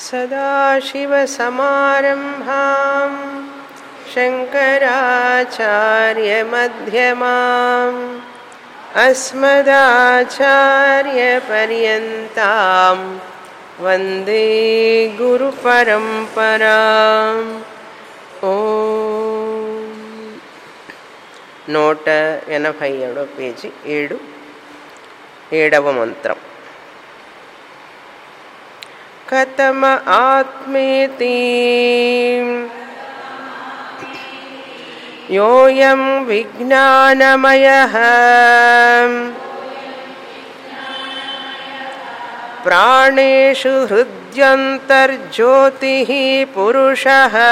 सदाशिवसमारम्भां शङ्कराचार्यमध्यमाम् अस्मदाचार्यपर्यन्तां वन्दे गुरुपरम्पराम् ఓ నూట ఎనభై ఏడో పేజీ ఏడు ఏడవ మంత్రం కథమ ఆత్మేతి యోయం విజ్ఞానమయ ప్రాణేషు హృద్యంతర్జ్యోతి పురుష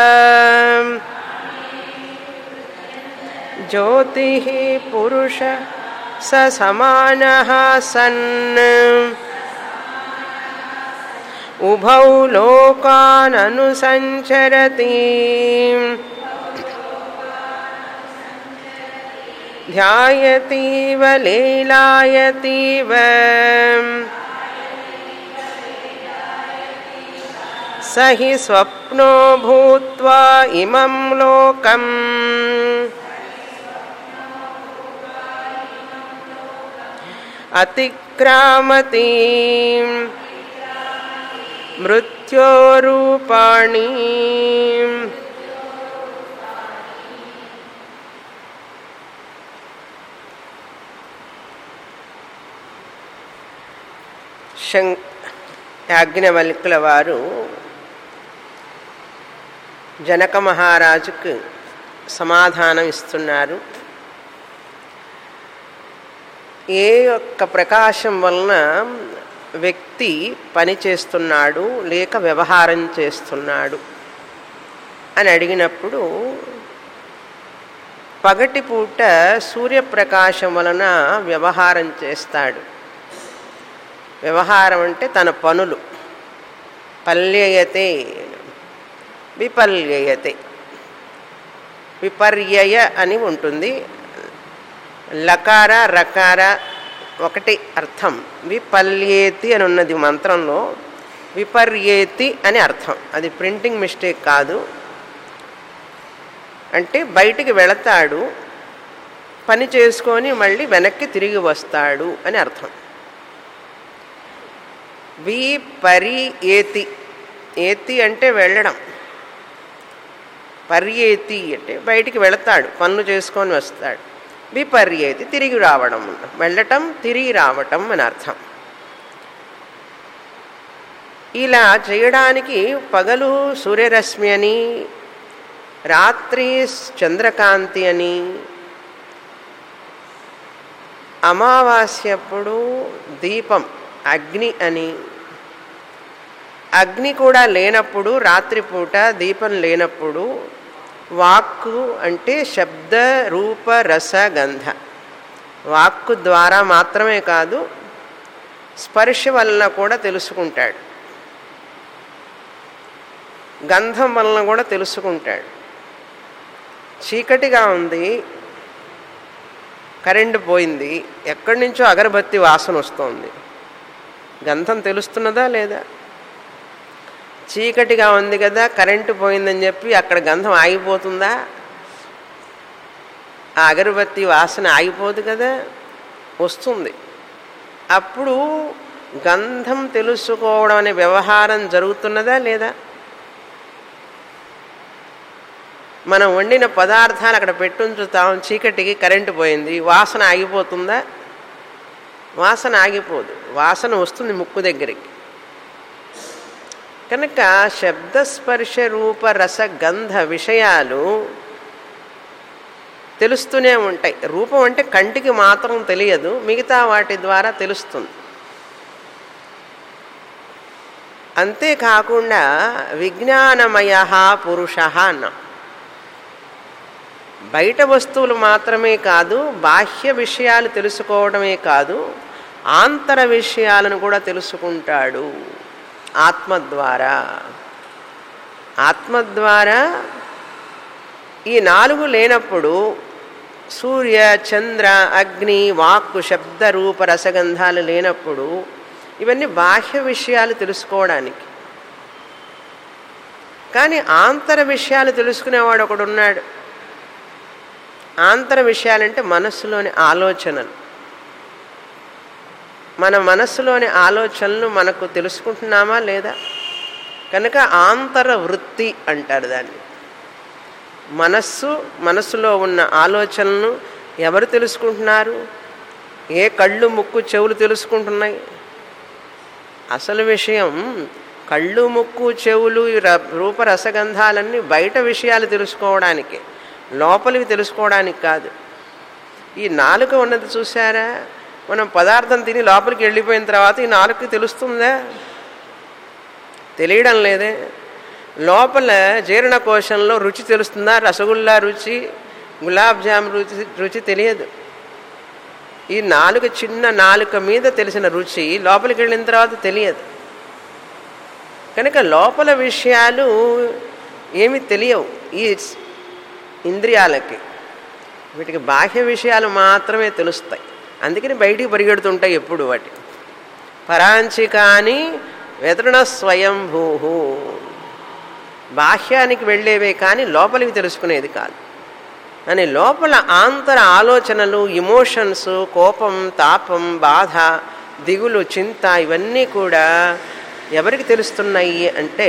జ్యోతి పురుష స సమాన సన్ ఉభౌ లోకాననుసంచరతి ధ్యాయతీవ లీలాయతీవ स हि स्वप्नो भूत्वा इमं लोकम् अतिक्रामति मृत्योरूपाणि శం యాజ్ఞవల్కుల వారు జనక మహారాజుకు సమాధానం ఇస్తున్నారు ఏ యొక్క ప్రకాశం వలన వ్యక్తి పని చేస్తున్నాడు లేక వ్యవహారం చేస్తున్నాడు అని అడిగినప్పుడు పగటిపూట సూర్యప్రకాశం వలన వ్యవహారం చేస్తాడు వ్యవహారం అంటే తన పనులు పల్యయతే విపల్యయతే విపర్యయ అని ఉంటుంది లకార రకార ఒకటి అర్థం విపల్యేతి అని ఉన్నది మంత్రంలో విపర్యేతి అని అర్థం అది ప్రింటింగ్ మిస్టేక్ కాదు అంటే బయటికి వెళతాడు పని చేసుకొని మళ్ళీ వెనక్కి తిరిగి వస్తాడు అని అర్థం వి పరి ఏతి ఏతి అంటే వెళ్ళడం పర్యేతి అంటే బయటికి వెళతాడు పనులు చేసుకొని వస్తాడు విపర్యేతి తిరిగి రావడం వెళ్ళటం తిరిగి రావటం అని అర్థం ఇలా చేయడానికి పగలు సూర్యరశ్మి అని రాత్రి చంద్రకాంతి అని అమావాస్యప్పుడు దీపం అగ్ని అని అగ్ని కూడా లేనప్పుడు రాత్రిపూట దీపం లేనప్పుడు వాక్కు అంటే శబ్ద రూప రస గంధ వాక్కు ద్వారా మాత్రమే కాదు స్పర్శ వలన కూడా తెలుసుకుంటాడు గంధం వలన కూడా తెలుసుకుంటాడు చీకటిగా ఉంది కరెంటు పోయింది ఎక్కడి నుంచో అగరబత్తి వాసన వస్తుంది గంధం తెలుస్తున్నదా లేదా చీకటిగా ఉంది కదా కరెంటు పోయిందని చెప్పి అక్కడ గంధం ఆగిపోతుందా ఆ అగరబత్తి వాసన ఆగిపోదు కదా వస్తుంది అప్పుడు గంధం తెలుసుకోవడం అనే వ్యవహారం జరుగుతున్నదా లేదా మనం వండిన పదార్థాలు అక్కడ పెట్టుంచుతాం చీకటికి కరెంటు పోయింది వాసన ఆగిపోతుందా వాసన ఆగిపోదు వాసన వస్తుంది ముక్కు దగ్గరికి కనుక శబ్దస్పర్శ రూప రస గంధ విషయాలు తెలుస్తూనే ఉంటాయి రూపం అంటే కంటికి మాత్రం తెలియదు మిగతా వాటి ద్వారా తెలుస్తుంది అంతేకాకుండా విజ్ఞానమయ పురుష అన్న బయట వస్తువులు మాత్రమే కాదు బాహ్య విషయాలు తెలుసుకోవడమే కాదు ఆంతర విషయాలను కూడా తెలుసుకుంటాడు ఆత్మ ద్వారా ఆత్మ ద్వారా ఈ నాలుగు లేనప్పుడు సూర్య చంద్ర అగ్ని వాక్కు శబ్ద రూప రసగంధాలు లేనప్పుడు ఇవన్నీ బాహ్య విషయాలు తెలుసుకోవడానికి కానీ ఆంతర విషయాలు తెలుసుకునేవాడు ఒకడు ఉన్నాడు ఆంతర విషయాలంటే మనస్సులోని ఆలోచనలు మన మనస్సులోని ఆలోచనలు మనకు తెలుసుకుంటున్నామా లేదా కనుక ఆంతర వృత్తి అంటారు దాన్ని మనస్సు మనస్సులో ఉన్న ఆలోచనలను ఎవరు తెలుసుకుంటున్నారు ఏ కళ్ళు ముక్కు చెవులు తెలుసుకుంటున్నాయి అసలు విషయం కళ్ళు ముక్కు చెవులు ఈ ర- రూపరసగంధాలన్నీ బయట విషయాలు తెలుసుకోవడానికి లోపలివి తెలుసుకోవడానికి కాదు ఈ నాలుక ఉన్నది చూసారా మనం పదార్థం తిని లోపలికి వెళ్ళిపోయిన తర్వాత ఈ నాలుకకి తెలుస్తుందా తెలియడం లేదే లోపల జీర్ణకోశంలో రుచి తెలుస్తుందా రసగుల్లా రుచి గులాబ్ జామ్ రుచి రుచి తెలియదు ఈ నాలుక చిన్న నాలుక మీద తెలిసిన రుచి లోపలికి వెళ్ళిన తర్వాత తెలియదు కనుక లోపల విషయాలు ఏమి తెలియవు ఈ ఇంద్రియాలకి వీటికి బాహ్య విషయాలు మాత్రమే తెలుస్తాయి అందుకని బయటికి పరిగెడుతుంటాయి ఎప్పుడు వాటి పరాంచి కానీ వెతృణ స్వయంభూ బాహ్యానికి వెళ్ళేవే కానీ లోపలికి తెలుసుకునేది కాదు అని లోపల ఆంతర ఆలోచనలు ఇమోషన్స్ కోపం తాపం బాధ దిగులు చింత ఇవన్నీ కూడా ఎవరికి తెలుస్తున్నాయి అంటే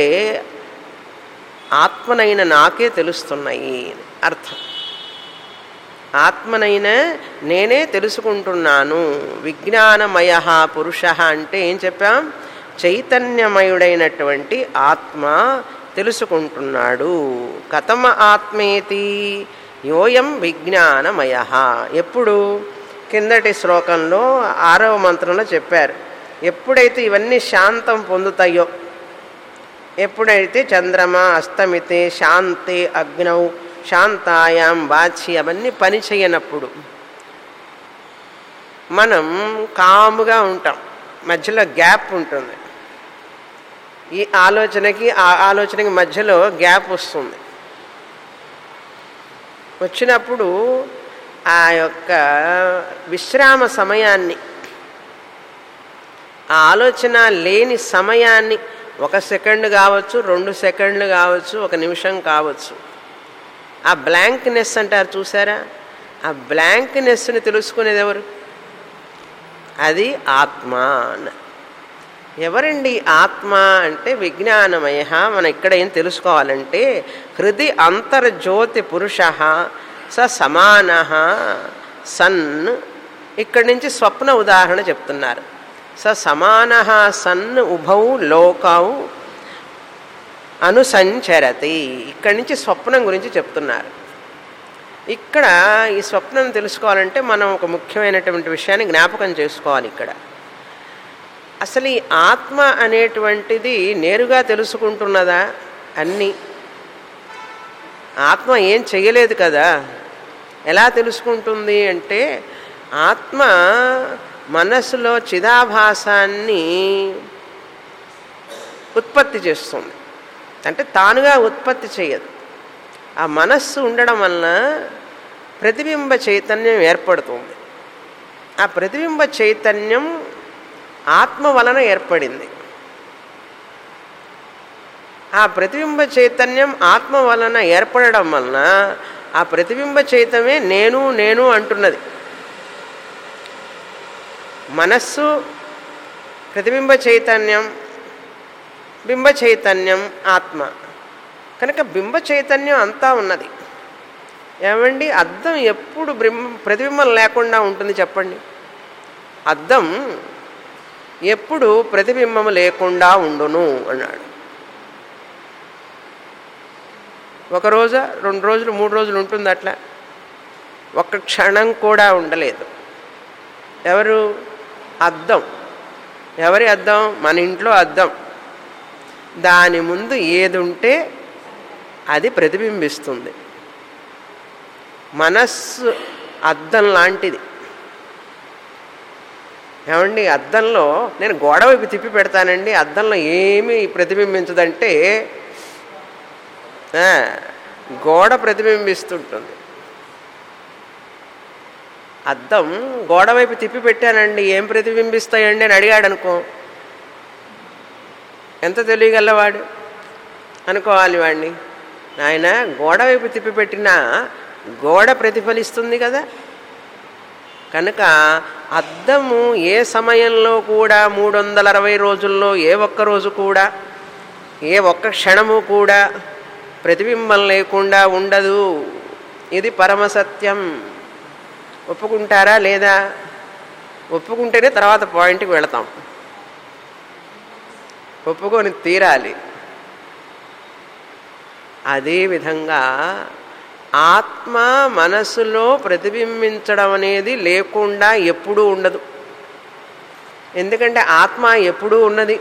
ఆత్మనైన నాకే తెలుస్తున్నాయి అని అర్థం ఆత్మనైన నేనే తెలుసుకుంటున్నాను విజ్ఞానమయ పురుష అంటే ఏం చెప్పాం చైతన్యమయుడైనటువంటి ఆత్మ తెలుసుకుంటున్నాడు కథమ ఆత్మేతి యోయం విజ్ఞానమయ ఎప్పుడు కిందటి శ్లోకంలో ఆరవ మంత్రంలో చెప్పారు ఎప్పుడైతే ఇవన్నీ శాంతం పొందుతాయో ఎప్పుడైతే చంద్రమ అస్తమితే శాంతే అగ్నౌ శాంతాయాం బాచి అవన్నీ పని చేయనప్పుడు మనం కాముగా ఉంటాం మధ్యలో గ్యాప్ ఉంటుంది ఈ ఆలోచనకి ఆ ఆలోచనకి మధ్యలో గ్యాప్ వస్తుంది వచ్చినప్పుడు ఆ యొక్క విశ్రామ సమయాన్ని ఆ ఆలోచన లేని సమయాన్ని ఒక సెకండ్ కావచ్చు రెండు సెకండ్లు కావచ్చు ఒక నిమిషం కావచ్చు ఆ బ్లాంక్నెస్ అంటారు చూసారా ఆ బ్లాంక్నెస్ని తెలుసుకునేది ఎవరు అది ఆత్మ అన్న ఎవరండి ఆత్మ అంటే విజ్ఞానమయ మనం ఇక్కడ ఏం తెలుసుకోవాలంటే హృది అంతర్జ్యోతి పురుష స సమాన సన్ ఇక్కడి నుంచి స్వప్న ఉదాహరణ చెప్తున్నారు స సమాన సన్ ఉభౌ లోకౌ అనుసంచరతి ఇక్కడి నుంచి స్వప్నం గురించి చెప్తున్నారు ఇక్కడ ఈ స్వప్నం తెలుసుకోవాలంటే మనం ఒక ముఖ్యమైనటువంటి విషయాన్ని జ్ఞాపకం చేసుకోవాలి ఇక్కడ అసలు ఈ ఆత్మ అనేటువంటిది నేరుగా తెలుసుకుంటున్నదా అన్నీ ఆత్మ ఏం చెయ్యలేదు కదా ఎలా తెలుసుకుంటుంది అంటే ఆత్మ మనస్సులో చిదాభాసాన్ని ఉత్పత్తి చేస్తుంది అంటే తానుగా ఉత్పత్తి చేయదు ఆ మనస్సు ఉండడం వలన ప్రతిబింబ చైతన్యం ఏర్పడుతుంది ఆ ప్రతిబింబ చైతన్యం ఆత్మ వలన ఏర్పడింది ఆ ప్రతిబింబ చైతన్యం ఆత్మ వలన ఏర్పడడం వలన ఆ ప్రతిబింబ చైతన్యమే నేను నేను అంటున్నది మనస్సు ప్రతిబింబ చైతన్యం బింబ చైతన్యం ఆత్మ కనుక బింబ చైతన్యం అంతా ఉన్నది ఏమండి అద్దం ఎప్పుడు బింబ ప్రతిబింబం లేకుండా ఉంటుంది చెప్పండి అద్దం ఎప్పుడు ప్రతిబింబం లేకుండా ఉండును అన్నాడు ఒక రోజు రెండు రోజులు మూడు రోజులు ఉంటుంది అట్లా ఒక్క క్షణం కూడా ఉండలేదు ఎవరు అద్దం ఎవరి అద్దం మన ఇంట్లో అద్దం దాని ముందు ఏది ఉంటే అది ప్రతిబింబిస్తుంది మనస్సు అద్దం లాంటిది ఏమండి అద్దంలో నేను గోడ వైపు తిప్పి పెడతానండి అద్దంలో ఏమీ ప్రతిబింబించదంటే ఆ, గోడ ప్రతిబింబిస్తుంటుంది అద్దం గోడ వైపు తిప్పి పెట్టానండి ఏం ప్రతిబింబిస్తాయండి అని అడిగాడు అనుకో ఎంత తెలియగలవాడు అనుకోవాలి వాడిని ఆయన గోడ వైపు తిప్పిపెట్టినా గోడ ప్రతిఫలిస్తుంది కదా కనుక అద్దము ఏ సమయంలో కూడా మూడు వందల అరవై రోజుల్లో ఏ ఒక్క రోజు కూడా ఏ ఒక్క క్షణము కూడా ప్రతిబింబం లేకుండా ఉండదు ఇది పరమసత్యం ఒప్పుకుంటారా లేదా ఒప్పుకుంటేనే తర్వాత పాయింట్కి వెళతాం ఒప్పుకొని తీరాలి అదేవిధంగా ఆత్మ మనసులో ప్రతిబింబించడం అనేది లేకుండా ఎప్పుడూ ఉండదు ఎందుకంటే ఆత్మ ఎప్పుడూ ఉన్నది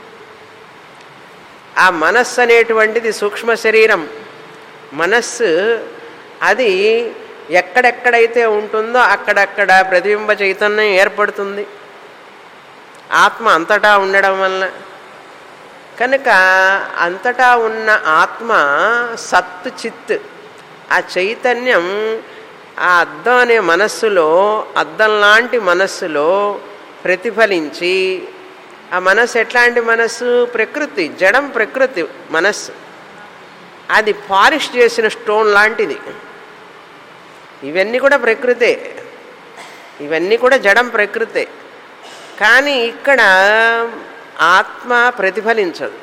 ఆ మనస్సు అనేటువంటిది సూక్ష్మ శరీరం మనస్సు అది ఎక్కడెక్కడైతే ఉంటుందో అక్కడక్కడ ప్రతిబింబ చైతన్యం ఏర్పడుతుంది ఆత్మ అంతటా ఉండడం వలన కనుక అంతటా ఉన్న ఆత్మ సత్ చిత్ ఆ చైతన్యం ఆ అద్దం అనే మనస్సులో అద్దం లాంటి మనస్సులో ప్రతిఫలించి ఆ మనస్సు ఎట్లాంటి మనస్సు ప్రకృతి జడం ప్రకృతి మనస్సు అది పాలిష్ చేసిన స్టోన్ లాంటిది ఇవన్నీ కూడా ప్రకృతే ఇవన్నీ కూడా జడం ప్రకృతే కానీ ఇక్కడ ఆత్మ ప్రతిఫలించదు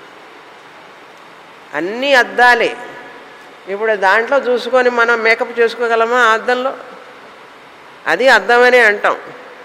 అన్నీ అద్దాలే ఇప్పుడు దాంట్లో చూసుకొని మనం మేకప్ చేసుకోగలమా ఆ అద్దంలో అది అద్దమనే అంటాం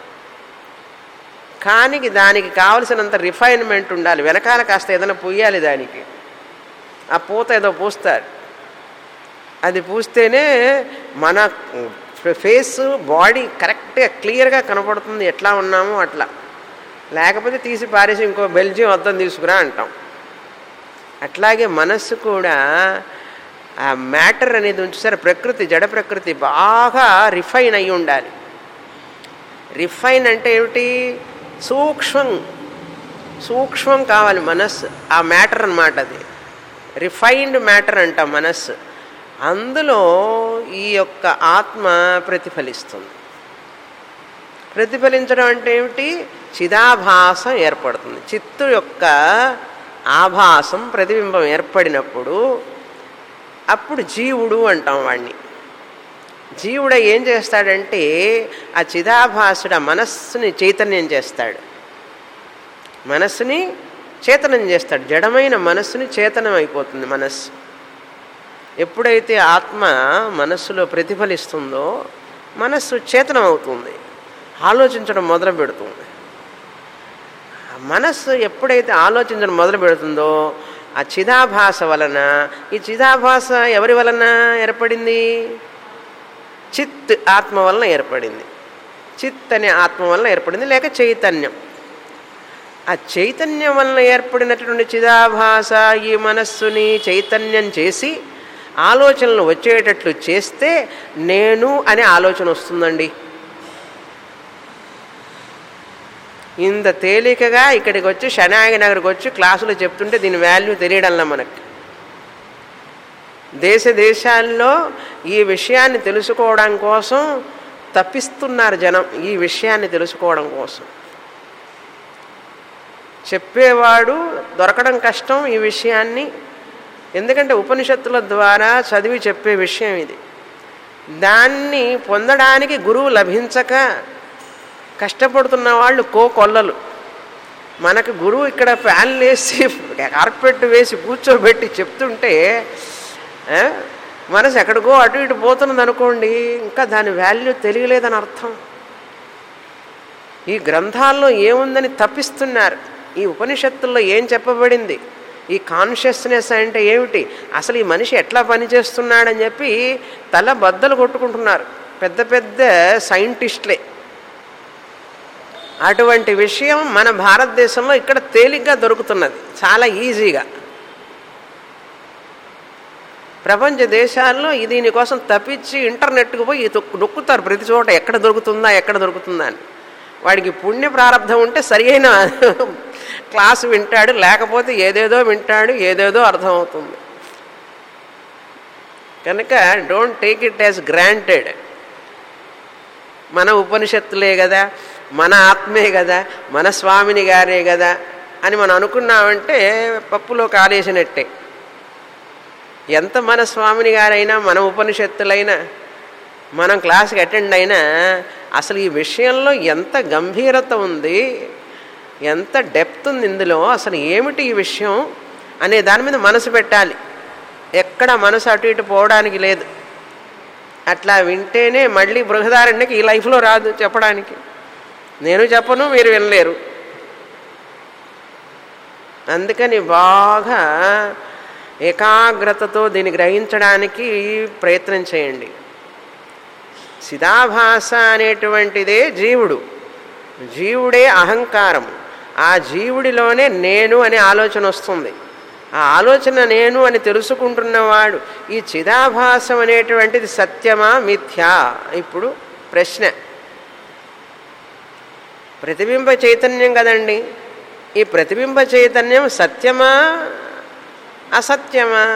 కానీ దానికి కావలసినంత రిఫైన్మెంట్ ఉండాలి వెనకాల కాస్త ఏదైనా పూయాలి దానికి ఆ పూత ఏదో పూస్తారు అది పూస్తేనే మన ఫేస్ బాడీ కరెక్ట్గా క్లియర్గా కనపడుతుంది ఎట్లా ఉన్నామో అట్లా లేకపోతే తీసి పారేసి ఇంకో బెల్జియం అద్దం తీసుకురా అంటాం అట్లాగే మనస్సు కూడా ఆ మ్యాటర్ అనేది ఉంచేసారు ప్రకృతి జడ ప్రకృతి బాగా రిఫైన్ అయి ఉండాలి రిఫైన్ అంటే ఏమిటి సూక్ష్మం సూక్ష్మం కావాలి మనస్సు ఆ మ్యాటర్ అన్నమాట అది రిఫైన్డ్ మ్యాటర్ అంటాం మనస్సు అందులో ఈ యొక్క ఆత్మ ప్రతిఫలిస్తుంది ప్రతిఫలించడం అంటే ఏమిటి చిదాభాసం ఏర్పడుతుంది చిత్తు యొక్క ఆభాసం ప్రతిబింబం ఏర్పడినప్పుడు అప్పుడు జీవుడు అంటాం వాడిని జీవుడ ఏం చేస్తాడంటే ఆ చిదాభాసుడు ఆ మనస్సుని చైతన్యం చేస్తాడు మనస్సుని చేతనం చేస్తాడు జడమైన మనస్సుని చేతనం అయిపోతుంది మనస్సు ఎప్పుడైతే ఆత్మ మనస్సులో ప్రతిఫలిస్తుందో మనస్సు చేతనం అవుతుంది ఆలోచించడం మొదలు పెడుతుంది మనస్సు ఎప్పుడైతే ఆలోచించడం మొదలు పెడుతుందో ఆ చిదాభాస వలన ఈ చిదాభాస ఎవరి వలన ఏర్పడింది చిత్ ఆత్మ వలన ఏర్పడింది చిత్ అనే ఆత్మ వలన ఏర్పడింది లేక చైతన్యం ఆ చైతన్యం వలన ఏర్పడినటువంటి చిదాభాస ఈ మనస్సుని చైతన్యం చేసి ఆలోచనలు వచ్చేటట్లు చేస్తే నేను అనే ఆలోచన వస్తుందండి ఇంత తేలికగా ఇక్కడికి వచ్చి షనాగి నగర్కి వచ్చి క్లాసులో చెప్తుంటే దీని వాల్యూ తెలియడంలా మనకి దేశ దేశాల్లో ఈ విషయాన్ని తెలుసుకోవడం కోసం తప్పిస్తున్నారు జనం ఈ విషయాన్ని తెలుసుకోవడం కోసం చెప్పేవాడు దొరకడం కష్టం ఈ విషయాన్ని ఎందుకంటే ఉపనిషత్తుల ద్వారా చదివి చెప్పే విషయం ఇది దాన్ని పొందడానికి గురువు లభించక కష్టపడుతున్న వాళ్ళు కో కొల్లలు మనకు గురువు ఇక్కడ ఫ్యాన్లు వేసి కార్పెట్ వేసి కూర్చోబెట్టి చెప్తుంటే ఆ, మనసు ఎక్కడికో అటు ఇటు పోతున్నది అనుకోండి ఇంకా దాని వాల్యూ తెలియలేదని అర్థం ఈ గ్రంథాల్లో ఏముందని తప్పిస్తున్నారు ఈ ఉపనిషత్తుల్లో ఏం చెప్పబడింది ఈ కాన్షియస్నెస్ అంటే ఏమిటి అసలు ఈ మనిషి ఎట్లా పనిచేస్తున్నాడని చెప్పి తల బద్దలు కొట్టుకుంటున్నారు పెద్ద పెద్ద సైంటిస్టులే అటువంటి విషయం మన భారతదేశంలో ఇక్కడ తేలిగ్గా దొరుకుతున్నది చాలా ఈజీగా ప్రపంచ దేశాల్లో ఇది దీనికోసం తప్పించి ఇంటర్నెట్కి పోయి తొక్కు- నొక్కుతారు ప్రతి చోట ఎక్కడ దొరుకుతుందా ఎక్కడ దొరుకుతుందా అని వాడికి పుణ్య ప్రారంధం ఉంటే సరి అయిన క్లాసు వింటాడు లేకపోతే ఏదేదో వింటాడు ఏదేదో అర్థమవుతుంది కనుక don't take it as granted మన ఉపనిషత్తులే కదా మన ఆత్మే కదా మన స్వామిని గారే కదా అని మనం అనుకున్నామంటే పప్పులో కాలేసినట్టే ఎంత మన స్వామిని గారైనా మన ఉపనిషత్తులైనా మనం క్లాస్కి అటెండ్ అయినా అసలు ఈ విషయంలో ఎంత గంభీరత ఉంది ఎంత డెప్త్ ఉంది ఇందులో అసలు ఏమిటి ఈ విషయం అనే దాని మీద మనసు పెట్టాలి ఎక్కడ మనసు అటు ఇటు పోవడానికి లేదు అట్లా వింటేనే మళ్ళీ బృహదారణ్యకి ఈ లైఫ్లో రాదు చెప్పడానికి నేను చెప్పను మీరు వినలేరు అందుకని బాగా ఏకాగ్రతతో దీన్ని గ్రహించడానికి ప్రయత్నం చేయండి సిదాభాస అనేటువంటిదే జీవుడు జీవుడే అహంకారం ఆ జీవుడిలోనే నేను అనే ఆలోచన వస్తుంది ఆ ఆలోచన నేను అని తెలుసుకుంటున్నవాడు ఈ చిదాభాసం అనేటువంటిది సత్యమా మిథ్యా ఇప్పుడు ప్రశ్న ప్రతిబింబ చైతన్యం కదండి ఈ ప్రతిబింబ చైతన్యం సత్యమా అసత్యమా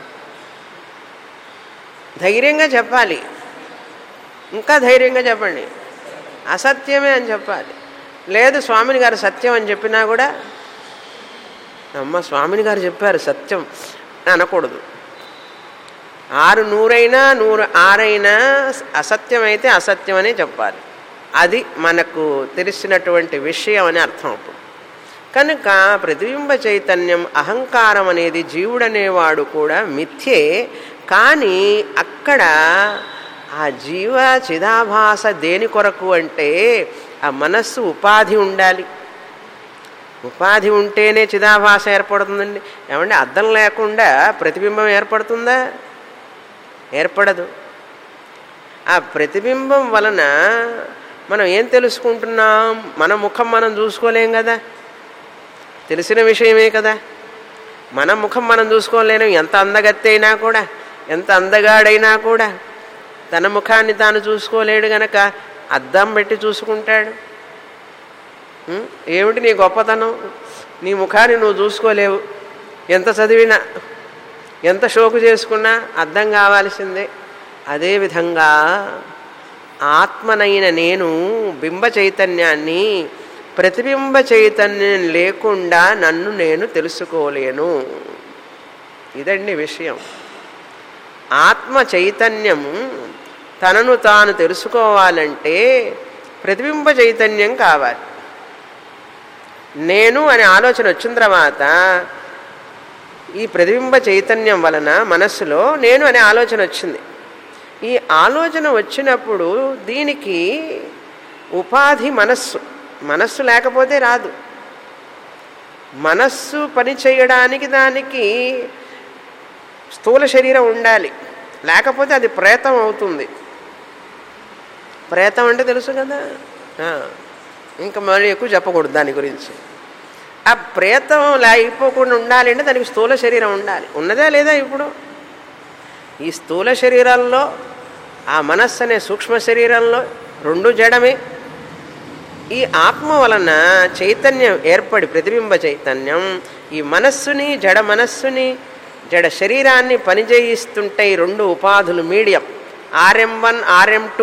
ధైర్యంగా చెప్పాలి ఇంకా ధైర్యంగా చెప్పండి అసత్యమే అని చెప్పాలి లేదు స్వామిని గారు సత్యం అని చెప్పినా కూడా అమ్మ స్వామిని గారు చెప్పారు సత్యం అని అనకూడదు ఆరు నూరైనా నూరు ఆరైనా అసత్యమైతే అసత్యం అనే చెప్పాలి అది మనకు తెలిసినటువంటి విషయం అని అర్థం అప్పుడు కనుక ప్రతిబింబ చైతన్యం అహంకారం అనేది జీవుడనేవాడు కూడా మిథ్యే కానీ అక్కడ ఆ జీవ చిదాభాస దేని కొరకు అంటే ఆ మనస్సు ఉపాధి ఉండాలి ఉపాధి ఉంటేనే చిదాభాస ఏర్పడుతుందండి ఏమంటే అర్థం లేకుండా ప్రతిబింబం ఏర్పడుతుందా ఏర్పడదు ఆ ప్రతిబింబం వలన మనం ఏం తెలుసుకుంటున్నాం మన ముఖం మనం చూసుకోలేం కదా తెలిసిన విషయమే కదా మన ముఖం మనం చూసుకోలేను ఎంత అందగత్తి అయినా కూడా ఎంత అందగాడైనా కూడా తన ముఖాన్ని తాను చూసుకోలేడు గనక అద్దం పెట్టి చూసుకుంటాడు ఉం? ఏమిటి నీ గొప్పతనం నీ ముఖాన్ని నువ్వు చూసుకోలేవు ఎంత చదివినా ఎంత షోకు చేసుకున్నా అర్థం కావాల్సిందే అదేవిధంగా ఆత్మనైన నేను బింబ చైతన్యాన్ని ప్రతిబింబ చైతన్యం లేకుండా నన్ను నేను తెలుసుకోలేను ఇదండి విషయం ఆత్మ చైతన్యం తనను తాను తెలుసుకోవాలంటే ప్రతిబింబ చైతన్యం కావాలి నేను అనే ఆలోచన వచ్చిన తర్వాత ఈ ప్రతిబింబ చైతన్యం వలన మనస్సులో నేను అనే ఆలోచన వచ్చింది ఈ ఆలోచన వచ్చినప్పుడు దీనికి ఉపాధి మనస్సు మనస్సు లేకపోతే రాదు మనస్సు పని చేయడానికి దానికి స్థూల శరీరం ఉండాలి లేకపోతే అది ప్రేతం అవుతుంది ప్రేతం అంటే తెలుసు కదా ఆ, ఇంకా మరి ఎక్కువ చెప్పకూడదు దాని గురించి ఆ ప్రేతం లేకపోకుండా ఉండాలి అంటే దానికి స్థూల శరీరం ఉండాలి ఉన్నదా లేదా ఇప్పుడు ఈ స్థూల శరీరాల్లో ఆ మనస్సు అనే సూక్ష్మ శరీరంలో రెండు జడమే ఈ ఆత్మ వలన చైతన్యం ఏర్పడి ప్రతిబింబ చైతన్యం ఈ మనస్సుని జడ మనస్సుని జడ శరీరాన్ని పనిచేయిస్తుంటే ఈ రెండు ఉపాధులు medium RM one RM two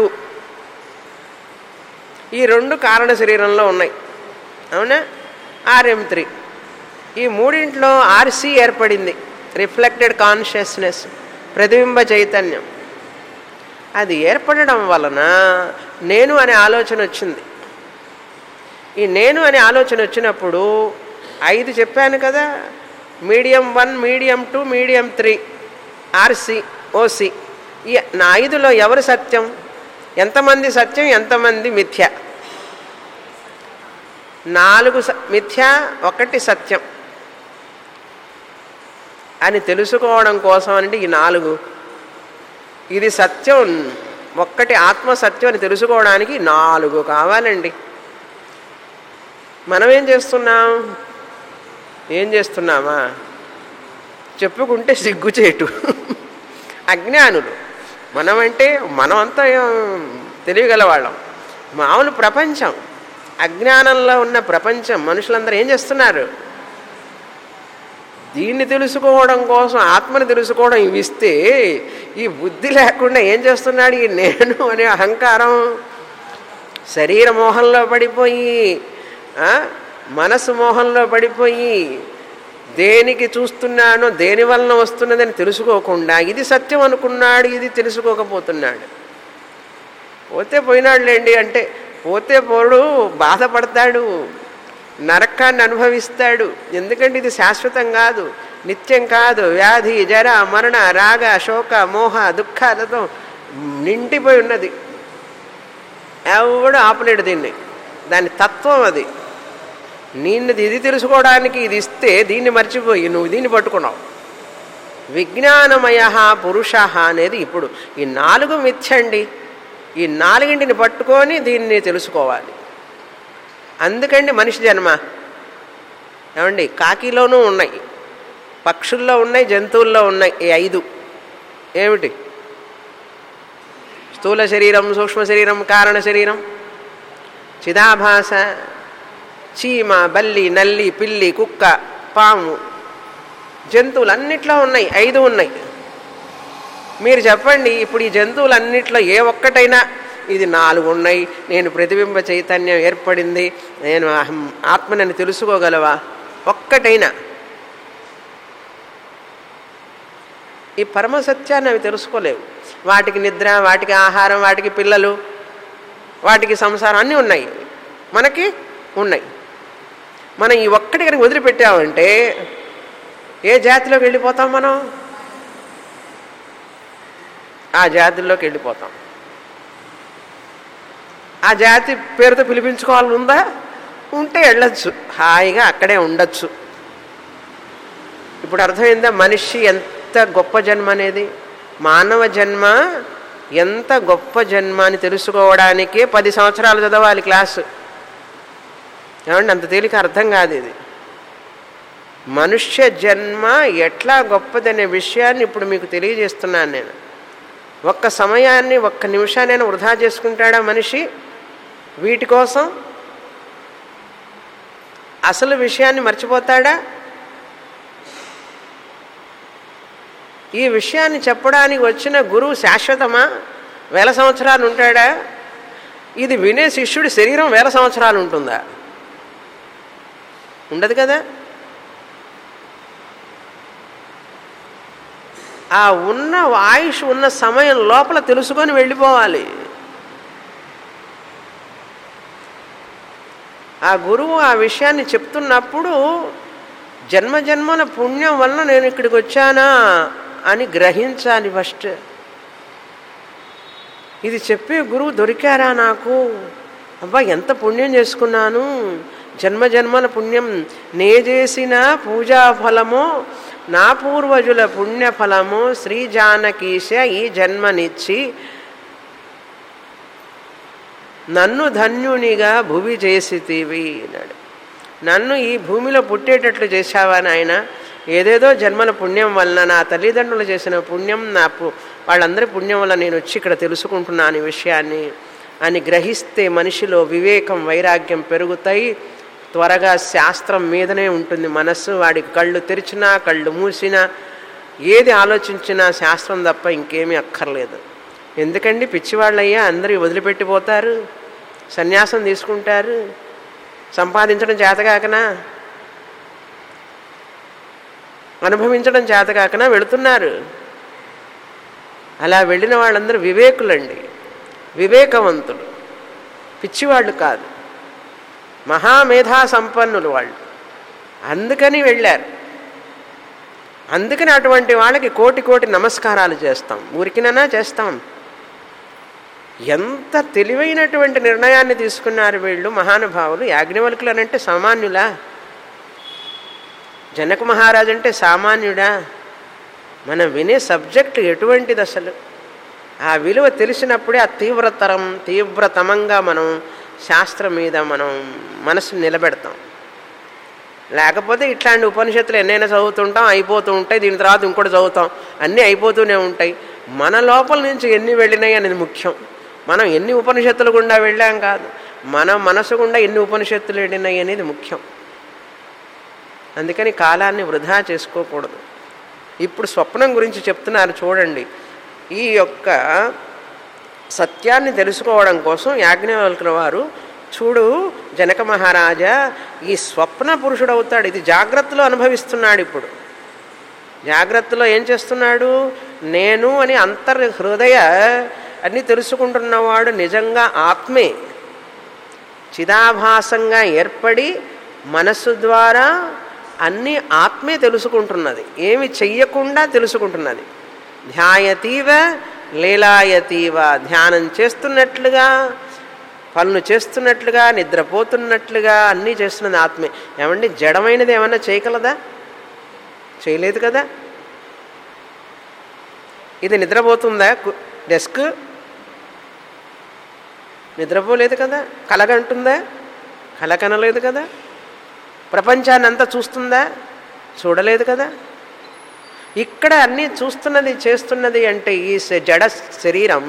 ఈ రెండు కారణ శరీరంలో ఉన్నాయి అవునా ఆర్ఎం త్రీ ఈ మూడింట్లో ఆర్సి ఏర్పడింది రిఫ్లెక్టెడ్ కాన్షియస్నెస్ ప్రతిబింబ చైతన్యం అది ఏర్పడడం వలన నేను అనే ఆలోచన వచ్చింది ఈ నేను అనే ఆలోచన వచ్చినప్పుడు ఐదు చెప్పాను కదా medium one medium two medium three RC OC ఈ నా ఐదులో ఎవరు సత్యం ఎంతమంది సత్యం ఎంతమంది మిథ్య నాలుగు స- మిథ్య ఒకటి సత్యం అని తెలుసుకోవడం కోసం అంటే ఈ నాలుగు ఇది సత్యం ఒక్కటి ఆత్మ సత్యం అని తెలుసుకోవడానికి నాలుగు కావాలండి మనం ఏం చేస్తున్నాం ఏం చేస్తున్నామా చెప్పుకుంటే సిగ్గుచేటు అజ్ఞానులు మనమంటే మనమంతా తెలియగల వాళ్ళం మామూలు ప్రపంచం అజ్ఞానంలో ఉన్న ప్రపంచం మనుషులందరూ ఏం చేస్తున్నారు దీన్ని తెలుసుకోవడం కోసం ఆత్మని తెలుసుకోవడం ఇవి ఇస్తే ఈ బుద్ధి లేకుండా ఏం చేస్తున్నాడు ఈ నేను అనే అహంకారం శరీర మోహంలో పడిపోయి ఆ, మనసు మోహంలో పడిపోయి దేనికి చూస్తున్నానో దేని వలన వస్తున్నదని తెలుసుకోకుండా ఇది సత్యం అనుకున్నాడు ఇది తెలుసుకోకపోతున్నాడు పోతే పోయినాడులేండి అంటే పోతే పోడు బాధపడతాడు నరకాన్ని అనుభవిస్తాడు ఎందుకంటే ఇది శాశ్వతం కాదు నిత్యం కాదు వ్యాధి జర మరణ రాగ శోక మోహ దుఃఖాలతో నిండిపోయి ఉన్నది ఎవడు ఆపలేడు దీన్ని దాని తత్వం అది నిన్నది ఇది తెలుసుకోవడానికి ఇది ఇస్తే దీన్ని మర్చిపోయి నువ్వు దీన్ని పట్టుకున్నావు విజ్ఞానమయ పురుష అనేది ఇప్పుడు ఈ నాలుగు మిథ్యండి ఈ నాలుగింటిని పట్టుకొని దీన్ని తెలుసుకోవాలి అందుకండి మనిషి జన్మ ఏమండి కాకిలోనూ ఉన్నాయి పక్షుల్లో ఉన్నాయి జంతువుల్లో ఉన్నాయి ఈ ఐదు ఏమిటి స్థూల శరీరం సూక్ష్మ శరీరం కారణ శరీరం చిదాభాస చీమ బల్లి నల్లి పిల్లి కుక్క పాము జంతువులు అన్నిట్లో ఉన్నాయి ఐదు ఉన్నాయి మీరు చెప్పండి ఇప్పుడు ఈ జంతువులన్నిట్లో ఏ ఒక్కటైనా ఇది నాలుగు ఉన్నాయి నేను ప్రతిబింబ చైతన్యం ఏర్పడింది నేను అహం ఆత్మనని తెలుసుకోగలవా ఒక్కటైనా ఈ పరమసత్యాన్ని అవి తెలుసుకోలేవు వాటికి నిద్ర వాటికి ఆహారం వాటికి పిల్లలు వాటికి సంసారం అన్నీ ఉన్నాయి మనకి ఉన్నాయి మనం ఈ ఒక్కటి కనుక వదిలిపెట్టామంటే ఏ జాతిలోకి వెళ్ళిపోతాం మనం ఆ జాతిలోకి వెళ్ళిపోతాం ఆ జాతి పేరుతో పిలిపించుకోవాలని ఉందా ఉంటే వెళ్ళొచ్చు హాయిగా అక్కడే ఉండొచ్చు ఇప్పుడు అర్థమైందా మనిషి ఎంత గొప్ప జన్మ అనేది మానవ జన్మ ఎంత గొప్ప జన్మ అని తెలుసుకోవడానికే పది సంవత్సరాలు చదవాలి క్లాసు ఏమండి అంత తేలిక అర్థం కాదు ఇది మనుష్య జన్మ ఎట్లా గొప్పదనే విషయాన్ని ఇప్పుడు మీకు తెలియజేస్తున్నాను నేను ఒక్క సమయాన్ని ఒక్క నిమిషాన్ని వృధా చేసుకుంటాడా మనిషి వీటి కోసం అసలు విషయాన్ని మర్చిపోతాడా ఈ విషయాన్ని చెప్పడానికి వచ్చిన గురువు శాశ్వతమా వేల సంవత్సరాలు ఉంటాడా ఇది వినే శిష్యుడి శరీరం వేల సంవత్సరాలు ఉంటుందా ఉండదు కదా ఆ ఉన్న ఆయుష్ ఉన్న సమయం లోపల తెలుసుకొని వెళ్ళిపోవాలి ఆ గురువు ఆ విషయాన్ని చెప్తున్నప్పుడు జన్మజన్మల పుణ్యం వలన నేను ఇక్కడికి వచ్చానా అని గ్రహించాలి ఫస్ట్ ఇది చెప్పే గురువు దొరికారా నాకు అబ్బా ఎంత పుణ్యం చేసుకున్నాను జన్మ జన్మల పుణ్యం నే చేసిన పూజా ఫలమో నా పూర్వజుల పుణ్యఫలము శ్రీ జానకీశ ఈ జన్మనిచ్చి నన్ను ధన్యునిగా భువి చేసితివి అన్నాడు నన్ను ఈ భూమిలో పుట్టేటట్లు చేశావా నాయన ఏదేదో జన్మల పుణ్యం వలన నా తల్లిదండ్రులు చేసిన పుణ్యం నా పు వాళ్ళందరి పుణ్యం వల్ల నేను వచ్చి ఇక్కడ తెలుసుకుంటున్నాను ఈ విషయాన్ని అని గ్రహిస్తే మనిషిలో వివేకం వైరాగ్యం పెరుగుతాయి త్వరగా శాస్త్రం మీదనే ఉంటుంది మనస్సు వాడికి కళ్ళు తెరిచినా కళ్ళు మూసినా ఏది ఆలోచించినా శాస్త్రం తప్ప ఇంకేమీ అక్కర్లేదు ఎందుకండి పిచ్చివాళ్ళయ్యా అందరూ వదిలిపెట్టిపోతారు సన్యాసం తీసుకుంటారు సంపాదించడం చేతకాకనా అనుభవించడం చేతకాకనా వెళుతున్నారు అలా వెళ్ళిన వాళ్ళందరూ వివేకులండి వివేకవంతులు పిచ్చివాళ్ళు కాదు మహామేధా సంపన్నులు వాళ్ళు అందుకని వెళ్ళారు అందుకని అటువంటి వాళ్ళకి కోటి కోటి నమస్కారాలు చేస్తాం ఊరికినన్నా చేస్తాం ఎంత తెలివైనటువంటి నిర్ణయాన్ని తీసుకున్నారు వీళ్ళు మహానుభావులు యాజ్ఞవల్కులు అనంటే సామాన్యులా జనక మహారాజు అంటే సామాన్యుడా మనం వినే సబ్జెక్టు ఎటువంటిది అసలు ఆ విలువ తెలిసినప్పుడే ఆ తీవ్రతరం తీవ్రతమంగా మనం శాస్త్రం మీద మనం మనసు నిలబెడతాం లేకపోతే ఇట్లాంటి ఉపనిషత్తులు ఎన్నైనా చదువుతుంటాం అయిపోతూ ఉంటాయి దీని తర్వాత ఇంకోటి చదువుతాం అన్నీ అయిపోతూనే ఉంటాయి మన లోపల నుంచి ఎన్ని వెళ్ళినాయి అనేది ముఖ్యం మనం ఎన్ని ఉపనిషత్తులు గుండా వెళ్ళాం కాదు మన మనసు గుండా ఎన్ని ఉపనిషత్తులు వెళ్ళినాయి అనేది ముఖ్యం అందుకని కాలాన్ని వృధా చేసుకోకూడదు ఇప్పుడు స్వప్నం గురించి చెప్తున్నారు చూడండి ఈ యొక్క సత్యాన్ని తెలుసుకోవడం కోసం యాజ్ఞవల్కుల వారు చూడు జనక మహారాజా ఈ స్వప్న పురుషుడు అవుతాడు ఇది జాగ్రత్తలో అనుభవిస్తున్నాడు ఇప్పుడు జాగ్రత్తలో ఏం చేస్తున్నాడు నేను అని అంతర్ హృదయ అన్ని తెలుసుకుంటున్నవాడు నిజంగా ఆత్మే చిదాభాసంగా ఏర్పడి మనస్సు ద్వారా అన్ని ఆత్మే తెలుసుకుంటున్నది ఏమి చెయ్యకుండా తెలుసుకుంటున్నది ధ్యాయతీవ లీలాయతీవ ధ్యానం చేస్తున్నట్లుగా పనులు చేస్తున్నట్లుగా నిద్రపోతున్నట్లుగా అన్నీ చేస్తున్నది ఆత్మే ఏమండి జడమైనది ఏమన్నా చేయగలదా చేయలేదు కదా ఇది నిద్రపోతుందా కు- డెస్క్ నిద్రపోలేదు కదా కలగంటుందా కల కనలేదు కదా ప్రపంచాన్ని అంతా చూస్తుందా చూడలేదు కదా ఇక్కడ అన్నీ చూస్తున్నది చేస్తున్నది అంటే ఈ శ- జడ శరీరం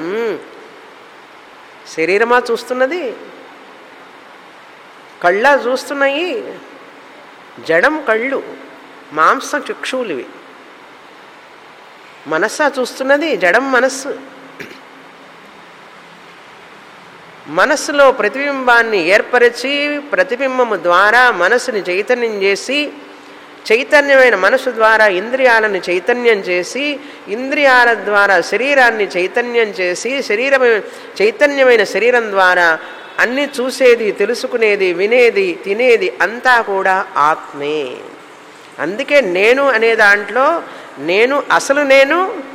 శరీరమా చూస్తున్నది కళ్ళ చూస్తున్నాయి జడం కళ్ళు మాంస చక్షువులు ఇవి మనస్సా చూస్తున్నది జడం మనస్సు మనస్సులో ప్రతిబింబాన్ని ఏర్పరిచి ప్రతిబింబము ద్వారా మనసుని చైతన్యం చేసి చైతన్యమైన మనసు ద్వారా ఇంద్రియాలను చైతన్యం చేసి ఇంద్రియాల ద్వారా శరీరాన్ని చైతన్యం చేసి శరీరమైన చైతన్యమైన శరీరం ద్వారా అన్ని చూసేది తెలుసుకునేది వినేది తినేది అంతా కూడా ఆత్మే అందుకే నేను అనే దాంట్లో నేను అసలు నేను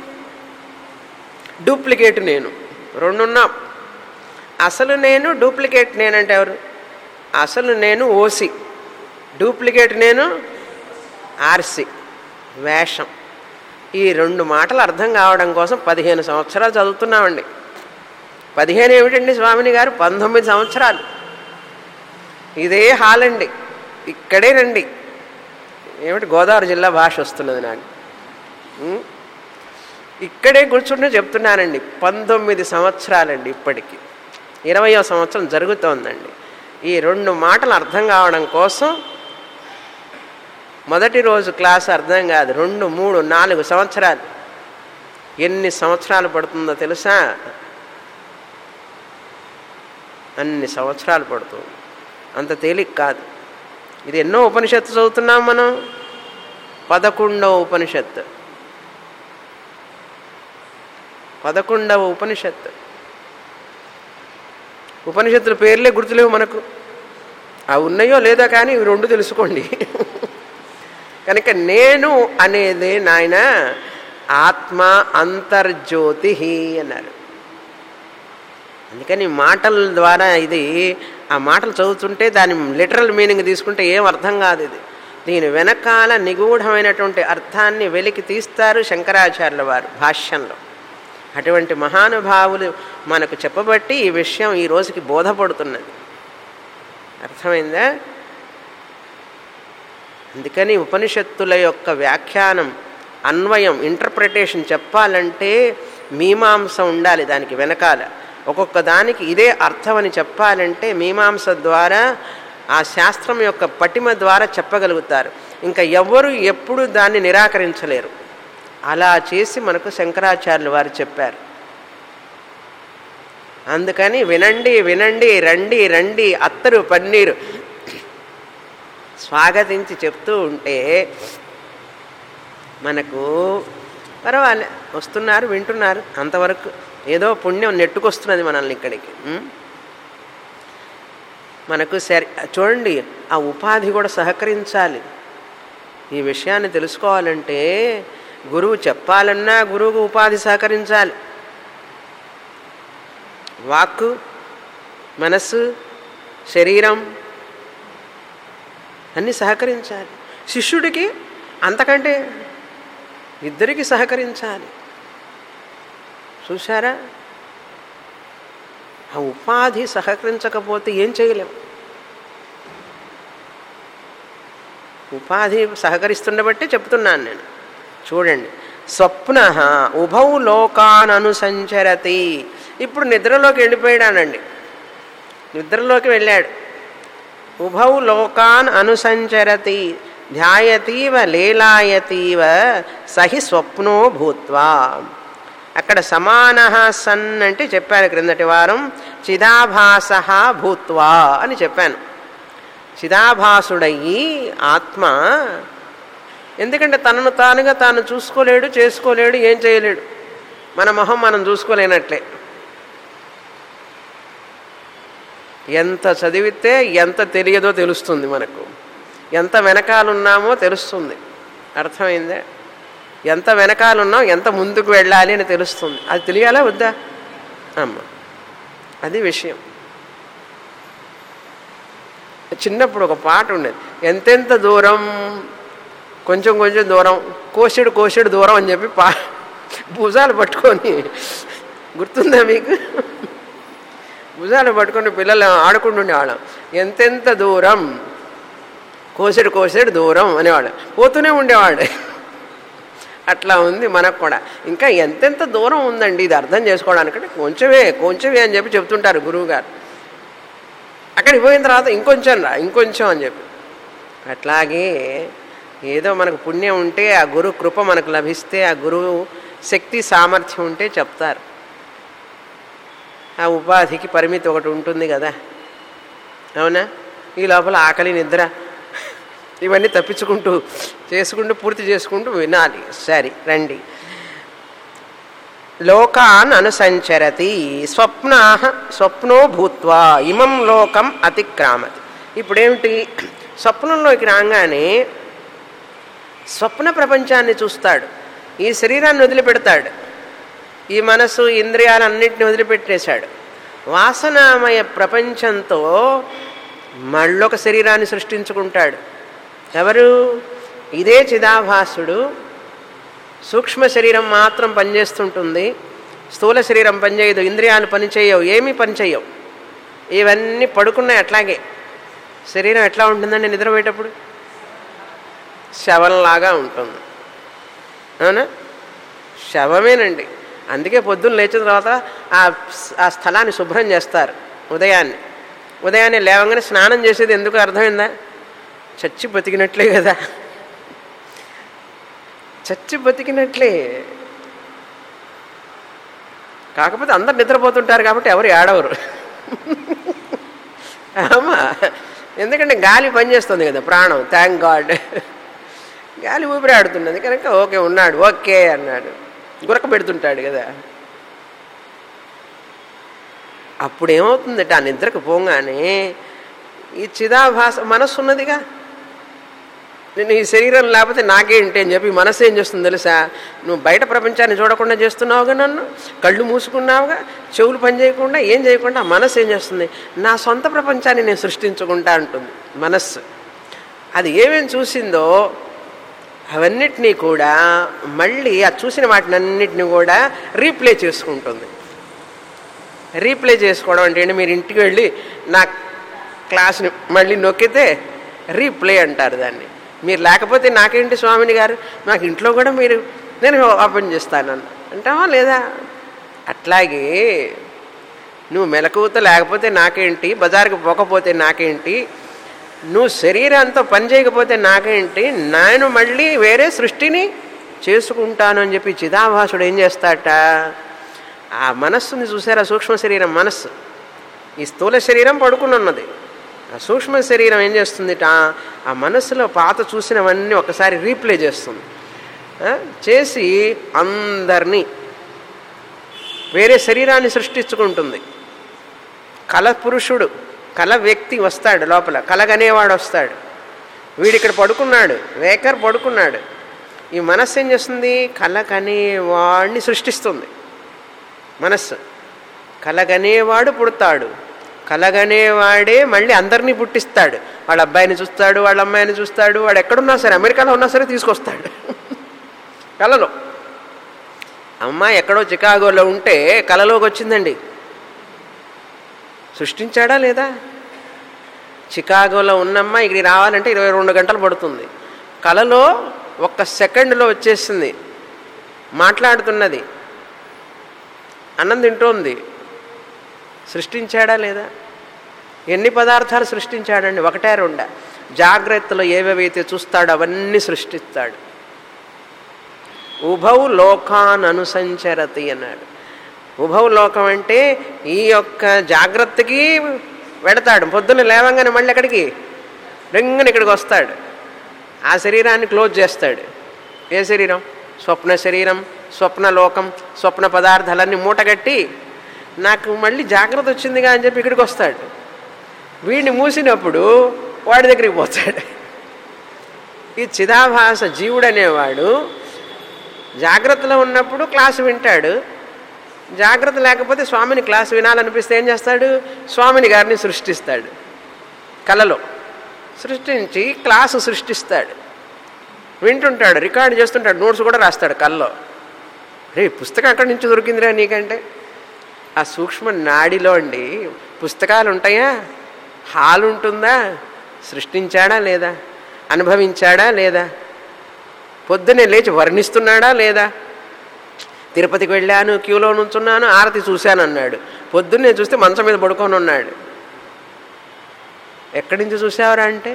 డూప్లికేట్ నేను రెండున్నాం అసలు నేను డూప్లికేట్ నేనంటే ఎవరు అసలు నేను ఓసి డూప్లికేట్ నేను ఆర్సి వేషం ఈ రెండు మాటలు అర్థం కావడం కోసం పదిహేను సంవత్సరాలు చదువుతున్నామండి పదిహేను ఏమిటండి స్వామిని గారు పంతొమ్మిది సంవత్సరాలు ఇదే హాల్ అండి ఇక్కడేనండి ఏమిటి గోదావరి జిల్లా భాష వస్తున్నది నాకు ఉం? ఇక్కడే కూర్చుంటే చెప్తున్నానండి పంతొమ్మిది సంవత్సరాలండి ఇప్పటికి ఇరవయో సంవత్సరం జరుగుతోందండి ఈ రెండు మాటలు అర్థం కావడం కోసం మొదటి రోజు క్లాస్ అర్థం కాదు రెండు మూడు నాలుగు సంవత్సరాలు ఎన్ని సంవత్సరాలు పడుతుందో తెలుసా అన్ని సంవత్సరాలు పడుతుంది అంత తేలిక కాదు ఇది ఎన్నో ఉపనిషత్తు చదువుతున్నాం మనం పదకొండవ ఉపనిషత్తు పదకొండవ ఉపనిషత్తు ఉపనిషత్తుల పేర్లే గుర్తులేవు మనకు అవి ఉన్నాయో లేదో కానీ ఇవి రెండు తెలుసుకోండి కనుక నేను అనేది నాయన ఆత్మ అంతర్జ్యోతి అన్నారు అందుకని మాటల ద్వారా ఇది ఆ మాటలు చదువుతుంటే దాని లిటరల్ మీనింగ్ తీసుకుంటే ఏం అర్థం కాదు ఇది దీని వెనకాల నిగూఢమైనటువంటి అర్థాన్ని వెలికి తీస్తారు శంకరాచార్యుల వారు భాష్యంలో అటువంటి మహానుభావులు మనకు చెప్పబట్టి ఈ విషయం ఈ రోజుకి బోధపడుతున్నది అర్థమైందా అందుకని ఉపనిషత్తుల యొక్క వ్యాఖ్యానం అన్వయం ఇంటర్ప్రిటేషన్ చెప్పాలంటే మీమాంస ఉండాలి దానికి వెనకాల ఒక్కొక్క దానికి ఇదే అర్థం అని చెప్పాలంటే మీమాంస ద్వారా ఆ శాస్త్రం యొక్క పటిమ ద్వారా చెప్పగలుగుతారు ఇంకా ఎవ్వరు ఎప్పుడు దాన్ని నిరాకరించలేరు అలా చేసి మనకు శంకరాచార్యులు వారు చెప్పారు అందుకని వినండి వినండి రండి రండి అత్తరు పన్నీరు స్వాగతించి చెప్తూ ఉంటే మనకు పర్వాలే వస్తున్నారు వింటున్నారు అంతవరకు ఏదో పుణ్యం నెట్టుకొస్తున్నది మనల్ని ఇక్కడికి ఉం? మనకు సరి చూడండి ఆ ఉపాధి కూడా సహకరించాలి ఈ విషయాన్ని తెలుసుకోవాలంటే గురువు చెప్పాలన్నా గురువుకు ఉపాధి సహకరించాలి వాక్కు మనస్సు శరీరం అన్నీ సహకరించాలి శిష్యుడికి అంతకంటే ఇద్దరికి సహకరించాలి చూసారా ఆ ఉపాధి సహకరించకపోతే ఏం చేయలేం ఉపాధి సహకరిస్తుండబట్టి చెప్తున్నాను నేను చూడండి స్వప్న ఉభౌ లోకాన్ అనుసంచరతి ఇప్పుడు నిద్రలోకి వెళ్ళిపోయాడానండి నిద్రలోకి వెళ్ళాడు ఉభౌ లోకాన్ అనుసంచరతి ధ్యాయతీవ లీలాయతీవ సహి స్వప్నో భూత్వా అక్కడ సమాన సన్ అంటే చెప్పాను క్రిందటి వారం చిదాభాస భూత్వా అని చెప్పాను చిదాభాసుడయ్యి ఆత్మ ఎందుకంటే తనను తానుగా తాను చూసుకోలేడు చేసుకోలేడు ఏం చేయలేడు మన మొహం మనం చూసుకోలేనట్లే ఎంత చదివితే ఎంత తెలియదో తెలుస్తుంది మనకు ఎంత వెనకాలన్నామో తెలుస్తుంది అర్థమైందే ఎంత వెనకాలన్నాం ఎంత ముందుకు వెళ్ళాలి అని తెలుస్తుంది అది తెలియాలా వద్దా అమ్మ అది విషయం చిన్నప్పుడు ఒక పాట ఉండేది ఎంతెంత దూరం కొంచెం కొంచెం దూరం కోసెడు కోసెడు దూరం అని చెప్పి పా భుజాలు పట్టుకొని గుర్తుందా మీకు భుజాలు పట్టుకొని పిల్లలు ఆడుకుంటుండేవాళ్ళం ఎంతెంత దూరం కోసెడు కోసెడు దూరం అనేవాడు పోతూనే ఉండేవాడు అట్లా ఉంది మనకు కూడా ఇంకా ఎంతెంత దూరం ఉందండి ఇది అర్థం చేసుకోవడానికంటే కొంచెమే కొంచెమే అని చెప్పి చెప్తుంటారు గురువు గారు అక్కడికి పోయిన తర్వాత ఇంకొంచెం రా ఇంకొంచెం అని చెప్పి అట్లాగే ఏదో మనకు పుణ్యం ఉంటే ఆ గురు కృప మనకు లభిస్తే ఆ గురువు శక్తి సామర్థ్యం ఉంటే చెప్తారు ఆ ఉపాధికి పరిమితి ఒకటి ఉంటుంది కదా అవునా ఈ లోపల ఆకలి నిద్ర ఇవన్నీ తప్పించుకుంటూ చేసుకుంటూ పూర్తి చేసుకుంటూ వినాలి సరే రండి లోకాన్ అనుసంచరతి స్వప్న స్వప్నో భూత్వా ఇమం లోకం అతిక్రామతి ఇప్పుడేమిటి స్వప్నంలోకి రాగానే స్వప్న ప్రపంచాన్ని చూస్తాడు ఈ శరీరాన్ని వదిలిపెడతాడు ఈ మనసు ఇంద్రియాలన్నింటినీ వదిలిపెట్టేశాడు వాసనామయ ప్రపంచంతో మళ్ళొక శరీరాన్ని సృష్టించుకుంటాడు ఎవరు ఇదే చిదాభాసుడు సూక్ష్మ శరీరం మాత్రం పనిచేస్తుంటుంది స్థూల శరీరం పనిచేయదు ఇంద్రియాలు పనిచేయవు ఏమీ పనిచేయవు ఇవన్నీ పడుకున్నాయి అట్లాగే శరీరం ఎట్లా ఉంటుందండి నిద్రపోయేటప్పుడు శవంలాగా ఉంటుంది అవునా శవమేనండి అందుకే పొద్దున్న లేచిన తర్వాత ఆ ఆ స్థలాన్ని శుభ్రం చేస్తారు ఉదయాన్నే ఉదయాన్నే లేవగానే స్నానం చేసేది ఎందుకు అర్థమైందా చచ్చి బతికినట్లే కదా చచ్చి బతికినట్లే కాకపోతే అందరు నిద్రపోతుంటారు కాబట్టి ఎవరు ఏడవరు ఆమా ఎందుకంటే గాలి పనిచేస్తుంది కదా ప్రాణం థ్యాంక్ గాడ్ గాలి ఊపిరాడుతున్నది కనుక ఓకే ఉన్నాడు ఓకే అన్నాడు గురక పెడుతుంటాడు కదా అప్పుడేమవుతుందట ఆ నిద్రకు పోగానే ఈ చిదాభాస మనస్సు ఉన్నదిగా నేను ఈ శరీరం లేకపోతే నాకేంటి అని చెప్పి మనసు ఏం చేస్తుంది తెలుసా నువ్వు బయట ప్రపంచాన్ని చూడకుండా చేస్తున్నావుగా నన్ను కళ్ళు మూసుకున్నావుగా చెవులు పని చేయకుండా ఏం చేయకుండా ఆ మనసు ఏం చేస్తుంది నా సొంత ప్రపంచాన్ని నేను సృష్టించుకుంటా అంటుంది మనస్సు అది ఏమేమి చూసిందో అవన్నిటినీ కూడా మళ్ళీ ఆ చూసిన వాటిని అన్నిటిని కూడా రీప్లే చేసుకుంటుంది రీప్లే చేసుకోవడం అంటే ఏంటి మీరు ఇంటికి వెళ్ళి నా క్లాస్ని మళ్ళీ నొక్కితే రీప్లే అంటారు దాన్ని మీరు లేకపోతే నాకేంటి స్వామిని గారు నాకు ఇంట్లో కూడా మీరు నేను ఓపెన్ చేస్తాను అంటావా లేదా అట్లాగే నువ్వు మెలకువతో లేకపోతే నాకేంటి బజార్కి పోకపోతే నాకేంటి నువ్వు శరీరంతో పని చేయకపోతే నాకేంటి నేను మళ్ళీ వేరే సృష్టిని చేసుకుంటాను అని చెప్పి చిదాభాసుడు ఏం చేస్తాట ఆ మనస్సుని చూసారా సూక్ష్మ శరీరం మనస్సు ఈ స్థూల శరీరం పడుకుని ఉన్నది ఆ సూక్ష్మ శరీరం ఏం చేస్తుందిట ఆ మనస్సులో పాత చూసినవన్నీ ఒకసారి రీప్లే చేస్తుంది చేసి అందరినీ వేరే శరీరాన్ని సృష్టించుకుంటుంది కల పురుషుడు కల వ్యక్తి వస్తాడు లోపల కలగనేవాడు వస్తాడు వీడు ఇక్కడ పడుకున్నాడు వేకర్ పడుకున్నాడు ఈ మనస్సు ఏం చేస్తుంది కలగనేవాడిని సృష్టిస్తుంది మనస్సు కలగనేవాడు పుడతాడు కలగనేవాడే మళ్ళీ అందరినీ పుట్టిస్తాడు వాళ్ళ అబ్బాయిని చూస్తాడు వాళ్ళ అమ్మాయిని చూస్తాడు వాడు ఎక్కడున్నా సరే అమెరికాలో ఉన్నా సరే తీసుకొస్తాడు కలలో అమ్మాయి ఎక్కడో చికాగోలో ఉంటే కలలోకి వచ్చిందండి సృష్టించాడా లేదా చికాగోలో ఉన్నమ్మ ఇక్కడికి రావాలంటే ఇరవై రెండు గంటలు పడుతుంది కలలో ఒక్క సెకండ్లో వచ్చేసింది మాట్లాడుతున్నది అన్నం తింటోంది సృష్టించాడా లేదా ఎన్ని పదార్థాలు సృష్టించాడండి ఒకటే రెండా జాగ్రత్తలో ఏవేవైతే చూస్తాడో అవన్నీ సృష్టిస్తాడు ఉభౌ లోకాన్ అనుసంచరతి అన్నాడు ఉభౌ లోకం అంటే ఈ యొక్క జాగ్రత్తకి వెడతాడు పొద్దున్న లేవంగానే మళ్ళీ ఎక్కడికి రింగని ఇక్కడికి వస్తాడు ఆ శరీరాన్ని క్లోజ్ చేస్తాడు ఏ శరీరం స్వప్న శరీరం స్వప్న లోకం స్వప్న పదార్థాలన్నీ మూటగట్టి నాకు మళ్ళీ జాగ్రత్త వచ్చిందిగా అని చెప్పి ఇక్కడికి వస్తాడు వీడిని మూసినప్పుడు వాడి దగ్గరికి పోతాడు ఈ చిదాభాస జీవుడు అనేవాడు జాగ్రత్తలో ఉన్నప్పుడు క్లాసు వింటాడు జాగ్రత్త లేకపోతే స్వామిని క్లాసు వినాలనిపిస్తే ఏం చేస్తాడు స్వామిని గారిని సృష్టిస్తాడు కలలో సృష్టించి క్లాసు సృష్టిస్తాడు వింటుంటాడు రికార్డు చేస్తుంటాడు నోట్స్ కూడా రాస్తాడు కల్లో రే పుస్తకం అక్కడి నుంచి దొరికిందిరా నీకంటే ఆ సూక్ష్మ నాడిలో అండి పుస్తకాలు ఉంటాయా హాల్ ఉంటుందా సృష్టించాడా లేదా అనుభవించాడా లేదా పొద్దునే లేచి వర్ణిస్తున్నాడా లేదా తిరుపతికి వెళ్ళాను క్యూలో నుంచున్నాను ఆరతి చూశాను అన్నాడు పొద్దున్నే చూస్తే మంచం మీద పడుకొని ఉన్నాడు ఎక్కడి నుంచి చూసావరా అంటే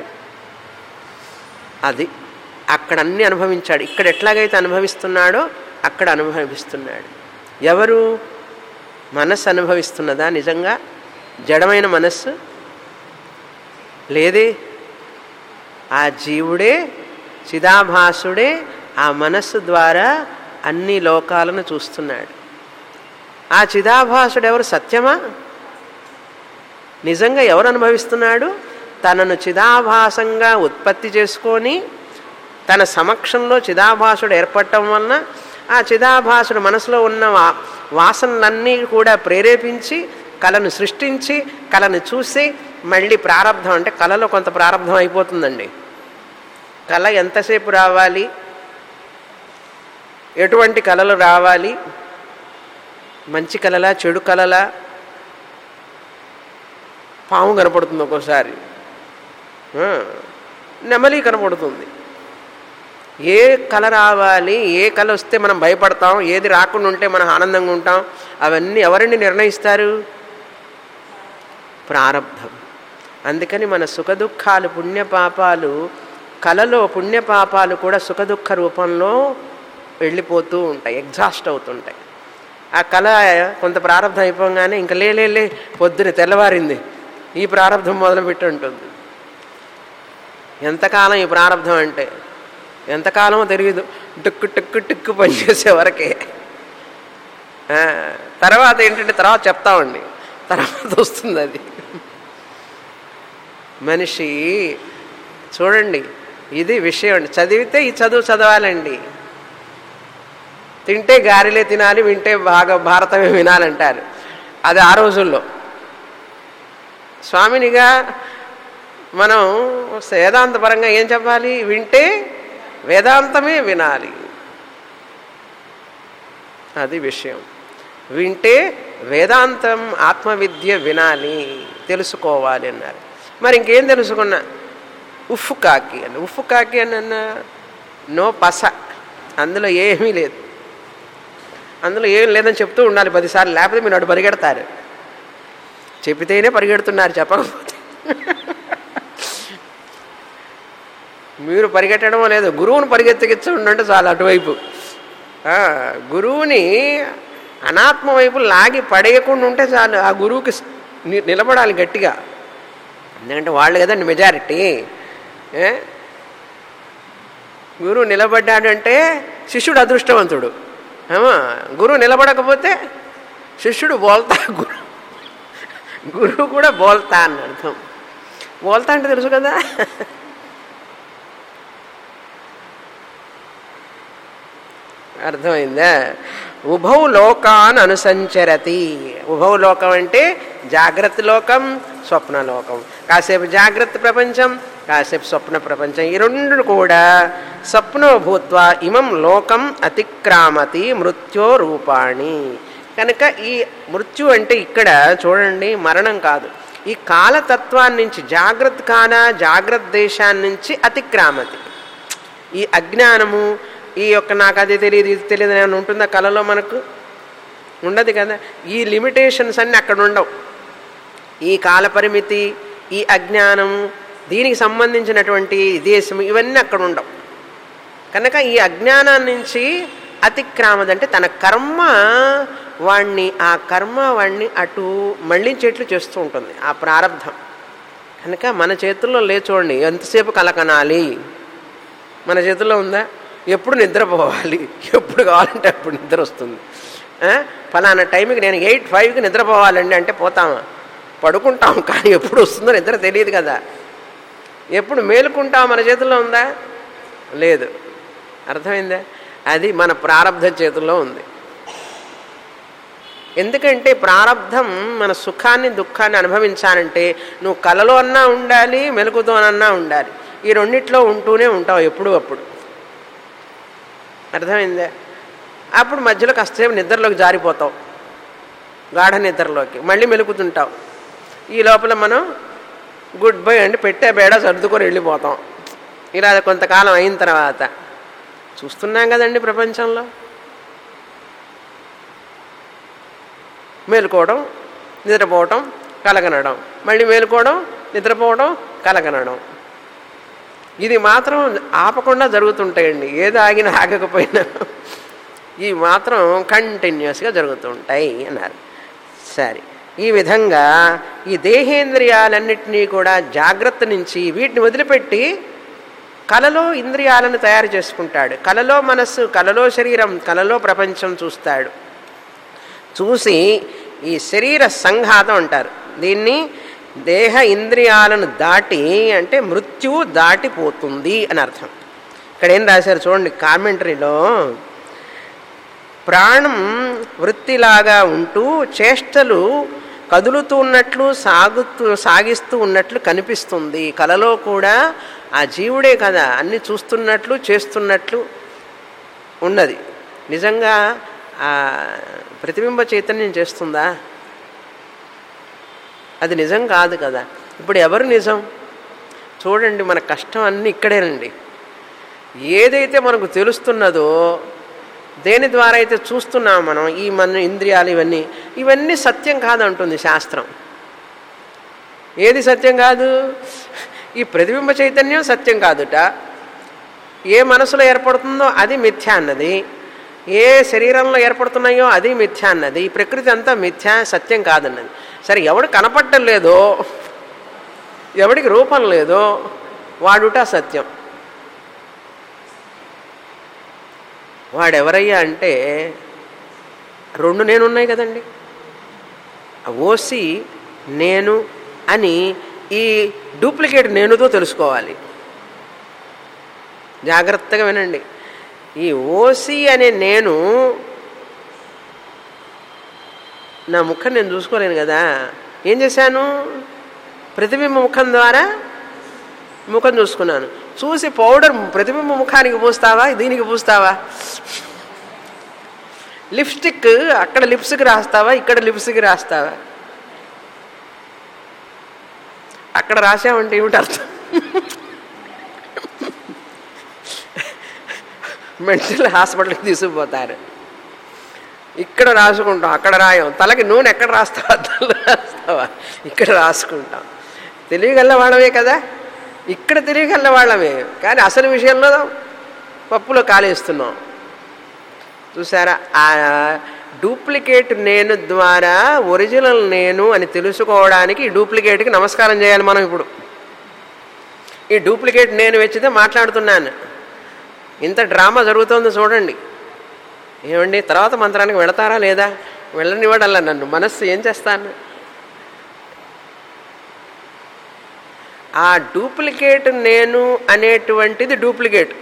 అది అక్కడ అన్ని అనుభవించాడు ఇక్కడ ఎట్లాగైతే అనుభవిస్తున్నాడో అక్కడ అనుభవిస్తున్నాడు ఎవరు మనస్సు అనుభవిస్తున్నదా నిజంగా జడమైన మనస్సు లేదే ఆ జీవుడే చిదాభాసుడే ఆ మనస్సు ద్వారా అన్ని లోకాలను చూస్తున్నాడు ఆ చిదాభాసుడు ఎవరు సత్యమా నిజంగా ఎవరు అనుభవిస్తున్నాడు తనను చిదాభాసంగా ఉత్పత్తి చేసుకొని తన సమక్షంలో చిదాభాసుడు ఏర్పడటం వలన ఆ చిదాభాసుడు మనసులో ఉన్న వా వాసనలన్నీ కూడా ప్రేరేపించి కళను సృష్టించి కళను చూసి మళ్ళీ ప్రారంధం అంటే కళలో కొంత ప్రారంధం అయిపోతుందండి కళ ఎంతసేపు రావాలి ఎటువంటి కళలు రావాలి మంచి కళలా చెడు కళలా పాము కనపడుతుంది ఒక్కోసారి ఆ, నెమలి కనపడుతుంది ఏ కళ రావాలి ఏ కళ వస్తే మనం భయపడతాం ఏది రాకుండా ఉంటే మనం ఆనందంగా ఉంటాం అవన్నీ ఎవరిని నిర్ణయిస్తారు ప్రారంధం అందుకని మన సుఖదుఖాలు పుణ్యపాపాలు కళలో పుణ్యపాపాలు కూడా సుఖదుఖ రూపంలో వెళ్ళిపోతూ ఉంటాయి ఎగ్జాస్ట్ అవుతుంటాయి ఆ కళ కొంత ప్రారంభం అయిపోగానే ఇంకా లే లే, లే పొద్దున తెల్లవారింది ఈ ప్రారంభం మొదలుపెట్టి ఉంటుంది ఎంతకాలం ఈ ప్రారంభం అంటే ఎంతకాలమో తెలియదు టుక్కు టుక్కు టుక్కు పనిచేసే వరకే ఆ, తర్వాత ఏంటంటే తర్వాత చెప్తామండి తర్వాత వస్తుంది అది మనిషి చూడండి ఇది విషయం అండి చదివితే ఈ చదువు చదవాలండి తింటే గారెలే తినాలి వింటే బాగా భారతమే వినాలంటారు అది ఆ రోజుల్లో స్వామినిగా మనం వేదాంతపరంగా ఏం చెప్పాలి వింటే వేదాంతమే వినాలి అది విషయం వింటే వేదాంతం ఆత్మవిద్య వినాలి తెలుసుకోవాలి అన్నారు మరి ఇంకేం తెలుసుకున్నా ఉఫ్ఫు కాకి అని ఉఫ్ఫు కాకి అని అన్న నో పస అందులో ఏమీ లేదు అందులో ఏం లేదని చెప్తూ ఉండాలి పదిసార్లు లేకపోతే మీరు అటు పరిగెడతారు చెప్పితేనే పరిగెడుతున్నారు చెప్పకపోతే మీరు పరిగెట్టడం లేదు గురువుని పరిగెత్తికిచ్చి ఉండంటే చాలా అటువైపు ఆ, గురువుని అనాత్మ వైపు లాగి పడేయకుండా ఉంటే చాలు ఆ గురువుకి స్- ని- నిలబడాలి గట్టిగా ఎందుకంటే వాళ్ళు కదండి మెజారిటీ ఏ గురువు నిలబడ్డాడంటే శిష్యుడు అదృష్టవంతుడు ఏమా గురువు నిలబడకపోతే శిష్యుడు బోల్తా గురు గురువు కూడా బోల్తా అని అర్థం బోల్తా అంటే తెలుసు కదా అర్థమైందా ఉభౌ లోకాన్ అనుసంచరతి ఉభౌ లోకం అంటే జాగ్రత్త లోకం స్వప్న లోకం కాసేపు జాగ్రత్త ప్రపంచం కాసేపు స్వప్న ప్రపంచం ఈ రెండు కూడా స్వప్నో భూత్వా ఇమం లోకం అతిక్రామతి మృత్యో రూపాణి కనుక ఈ మృత్యు అంటే ఇక్కడ చూడండి మరణం కాదు ఈ కాలతత్వాన్ని నుంచి జాగ్రత్త కాన జాగ్రత్త దేశాన్ని నుంచి అతిక్రామతి ఈ అజ్ఞానము ఈ యొక్క నాకు అది తెలియదు ఇది తెలియదు అని ఉంటుందా కళలో మనకు ఉండదు కదా ఈ లిమిటేషన్స్ అన్నీ అక్కడ ఉండవు ఈ కాల పరిమితి ఈ అజ్ఞానం దీనికి సంబంధించినటువంటి దేశం ఇవన్నీ అక్కడ ఉండవు కనుక ఈ అజ్ఞానాన్ని నుంచి అతిక్రామదంటే తన కర్మ వాణ్ణి ఆ కర్మ వాణ్ణి అటు మళ్ళించేట్లు చేస్తూ ఉంటుంది ఆ ప్రారంధం కనుక మన చేతుల్లో లే చూడండి ఎంతసేపు కలకనాలి మన చేతుల్లో ఉందా ఎప్పుడు నిద్రపోవాలి ఎప్పుడు కావాలంటే అప్పుడు నిద్ర వస్తుంది ఆ? ఫలానా టైంకి నేను ఎయిట్ ఫైవ్కి నిద్రపోవాలండి అంటే పోతామా పడుకుంటాం కానీ ఎప్పుడు వస్తుందో నిద్ర తెలియదు కదా ఎప్పుడు మేలుకుంటాం మన చేతుల్లో ఉందా లేదు అర్థమైందా అది మన ప్రారంధ చేతుల్లో ఉంది ఎందుకంటే ప్రారంధం మన సుఖాన్ని దుఃఖాన్ని అనుభవించాలంటే నువ్వు కలలో అన్నా ఉండాలి మెలకుతోనన్నా ఉండాలి ఈ రెండిట్లో ఉంటూనే ఉంటావు ఎప్పుడు అప్పుడు అర్థమైందా అప్పుడు మధ్యలో కాసేపు నిద్రలోకి జారిపోతావు గాఢ నిద్రలోకి మళ్ళీ మెలుకుతుంటావు ఈ లోపల మనం గుడ్ బై అంటే పెట్టే బేడ సర్దుకొని వెళ్ళిపోతాం ఇలా కొంతకాలం అయిన తర్వాత చూస్తున్నాం కదండి ప్రపంచంలో మేలుకోవడం నిద్రపోవడం కలగనడం మళ్ళీ మేలుకోవడం నిద్రపోవడం కలగనడం ఇది మాత్రం ఆపకుండా జరుగుతుంటాయండి ఏది ఆగినా ఆగకపోయినా ఇవి మాత్రం కంటిన్యూస్గా జరుగుతుంటాయి అన్నారు సరే ఈ విధంగా ఈ దేహేంద్రియాలన్నింటినీ కూడా జాగ్రత్త నుంచి వీటిని వదిలిపెట్టి కలలో ఇంద్రియాలను తయారు చేసుకుంటాడు కలలో మనస్సు కలలో శరీరం కలలో ప్రపంచం చూస్తాడు చూసి ఈ శరీర సంఘాతం అంటారు దీన్ని దేహ ఇంద్రియాలను దాటి అంటే మృత్యువు దాటిపోతుంది అని అర్థం ఇక్కడ ఏం రాశారు చూడండి కామెంటరీలో ప్రాణం వృత్తిలాగా ఉంటూ చేష్టలు కదులుతూ ఉన్నట్లు సాగుతూ సాగిస్తూ ఉన్నట్లు కనిపిస్తుంది కలలో కూడా ఆ జీవుడే కదా అన్ని చూస్తున్నట్లు చేస్తున్నట్లు ఉన్నది నిజంగా ఆ ప్రతిబింబ చైతన్యం చేస్తుందా అది నిజం కాదు కదా ఇప్పుడు ఎవరు నిజం చూడండి మన కష్టం అన్నీ ఇక్కడేనండి ఏదైతే మనకు తెలుస్తున్నదో దేని ద్వారా అయితే చూస్తున్నాం మనం ఈ మన ఇంద్రియాలు ఇవన్నీ ఇవన్నీ సత్యం కాదంటుంది శాస్త్రం ఏది సత్యం కాదు ఈ ప్రతిబింబ చైతన్యం సత్యం కాదుట ఏ మనసులో ఏర్పడుతుందో అది మిథ్యా అన్నది ఏ శరీరంలో ఏర్పడుతున్నాయో అది మిథ్యా అన్నది ఈ ప్రకృతి అంతా మిథ్యా సత్యం కాదన్నది సరే ఎవడు కనపడటం లేదో ఎవడికి రూపం లేదో వాడుట సత్యం వాడెవరయ్యా అంటే రెండు నేనున్నాయి కదండి ఆ ఓసి నేను అని ఈ డూప్లికేట్ నేనుతో తెలుసుకోవాలి జాగ్రత్తగా వినండి ఈ ఓసి అనే నేను నా ముఖం నేను చూసుకోలేను కదా ఏం చేశాను ప్రతిబింబ ముఖం ద్వారా ముఖం చూసుకున్నాను చూసి పౌడర్ ప్రతిబింబ ముఖానికి పూస్తావా దీనికి పూస్తావా లిప్స్టిక్ అక్కడ లిప్స్కి రాస్తావా ఇక్కడ లిప్స్కి రాస్తావా అక్కడ రాసామంటే ఏమిటి అర్థం మెంటల్ హాస్పిటల్కి తీసుకుపోతారు ఇక్కడ రాసుకుంటాం అక్కడ రాయం తలకి నూనె ఎక్కడ రాస్తావా తల రాస్తావా ఇక్కడ రాసుకుంటాం తెలియగల వాళ్ళమే కదా ఇక్కడ తెలియగల వాళ్ళమే కానీ అసలు విషయంలో పప్పులో కాలేస్తున్నాం చూసారా ఆ డూప్లికేట్ నేను ద్వారా ఒరిజినల్ నేను అని తెలుసుకోవడానికి ఈ డూప్లికేట్కి నమస్కారం చేయాలి మనం ఇప్పుడు ఈ డూప్లికేట్ నేను వచ్చితే మాట్లాడుతున్నాను ఇంత డ్రామా జరుగుతోంది చూడండి ఏమండి తర్వాత మంత్రానికి వెళతారా లేదా వెళ్ళనివ్వడల్లా నన్ను మనస్సు ఏం చేస్తాను ఆ డూప్లికేట్ నేను అనేటువంటిది డూప్లికేట్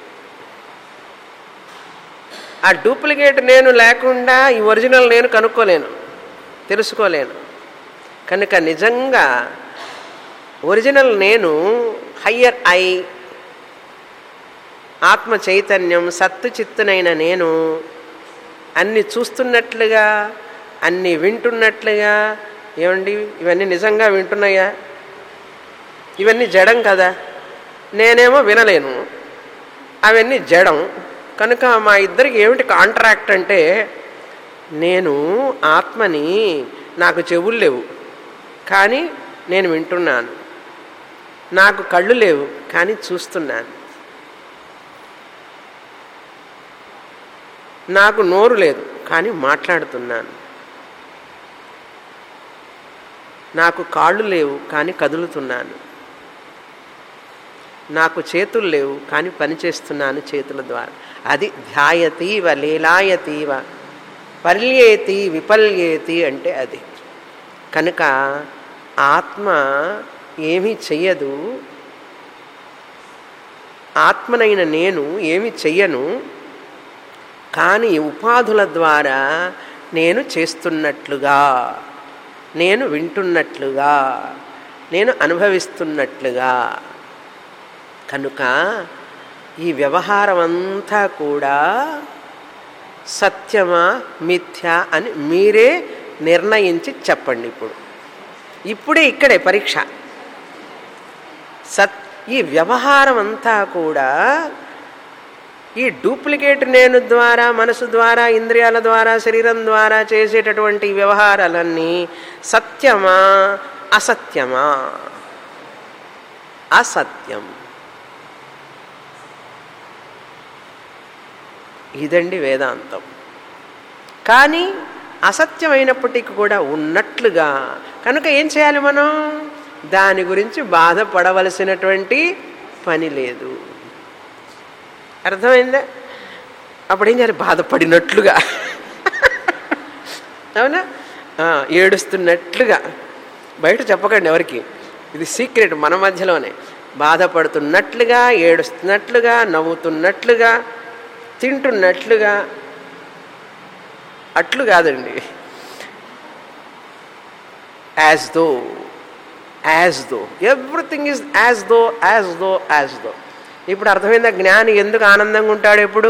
ఆ డూప్లికేట్ నేను లేకుండా ఈ ఒరిజినల్ నేను కనుక్కోలేను తెలుసుకోలేను కనుక నిజంగా ఒరిజినల్ నేను హయ్యర్ ఐ ఆత్మ చైతన్యం సత్తు చిత్తునైన నేను అన్ని చూస్తున్నట్లుగా అన్ని వింటున్నట్లుగా ఏమండి ఇవన్నీ నిజంగా వింటున్నాయా ఇవన్నీ జడం కదా నేనేమో వినలేను అవన్నీ జడం కనుక మా ఇద్దరికి ఏమిటి కాంట్రాక్ట్ అంటే నేను ఆత్మని నాకు చెవులు లేవు కానీ నేను వింటున్నాను నాకు కళ్ళు లేవు కానీ చూస్తున్నాను నాకు నోరు లేదు కానీ మాట్లాడుతున్నాను నాకు కాళ్ళు లేవు కానీ కదులుతున్నాను నాకు చేతులు లేవు కానీ పని చేస్తున్నాను చేతుల ద్వారా అది ధ్యాయతీవ లీలాయతీవ పర్యేతి విపల్యేతి అంటే అది కనుక ఆత్మ ఏమీ చెయ్యదు ఆత్మనైన నేను ఏమి చెయ్యను కానీ ఉపాధుల ద్వారా నేను చేస్తున్నట్లుగా నేను వింటున్నట్లుగా నేను అనుభవిస్తున్నట్లుగా కనుక ఈ వ్యవహారం అంతా కూడా సత్యమా మిథ్యా అని మీరే నిర్ణయించి చెప్పండి ఇప్పుడు ఇప్పుడే ఇక్కడే పరీక్ష సత్ ఈ వ్యవహారం అంతా కూడా ఈ డూప్లికేట్ నేను ద్వారా మనసు ద్వారా ఇంద్రియాల ద్వారా శరీరం ద్వారా చేసేటటువంటి వ్యవహారాలన్నీ సత్యమా అసత్యమా అసత్యం ఇదండి వేదాంతం కానీ అసత్యమైనప్పటికీ కూడా ఉన్నట్లుగా కనుక ఏం చేయాలి మనం దాని గురించి బాధపడవలసినటువంటి పని లేదు అర్థమైందా అప్పుడు ఏం చేయాలి బాధపడినట్లుగా అవునా ఆ, ఏడుస్తున్నట్లుగా బయట చెప్పకండి ఎవరికి ఇది సీక్రెట్ మన మధ్యలోనే బాధపడుతున్నట్లుగా ఏడుస్తున్నట్లుగా నవ్వుతున్నట్లుగా తింటున్నట్లుగా అట్లు కాదండి as though as though everything is as though as though as though ఇప్పుడు అర్థమైందా జ్ఞాని ఎందుకు ఆనందంగా ఉంటాడు ఎప్పుడు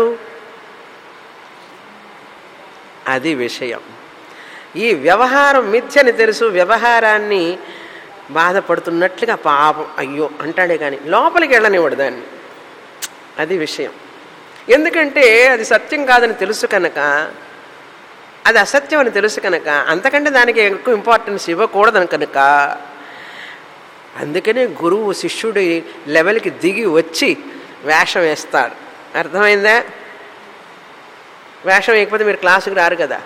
అది విషయం ఈ వ్యవహారం మిథ్యని తెలుసు వ్యవహారాన్ని బాధపడుతున్నట్లుగా పాపం అయ్యో అంటాడే కానీ లోపలికి వెళ్ళనివ్వడు దాన్ని అది విషయం ఎందుకంటే అది సత్యం కాదని తెలుసు కనుక అది అసత్యం అని తెలుసు కనుక అంతకంటే దానికి ఎక్కువ ఇంపార్టెన్స్ ఇవ్వకూడదని కనుక అందుకనే గురువు శిష్యుడి లెవెల్కి దిగి వచ్చి వేషం వేస్తాడు అర్థమైందా వేషం వేయకపోతే మీరు క్లాసుకు రారు కదా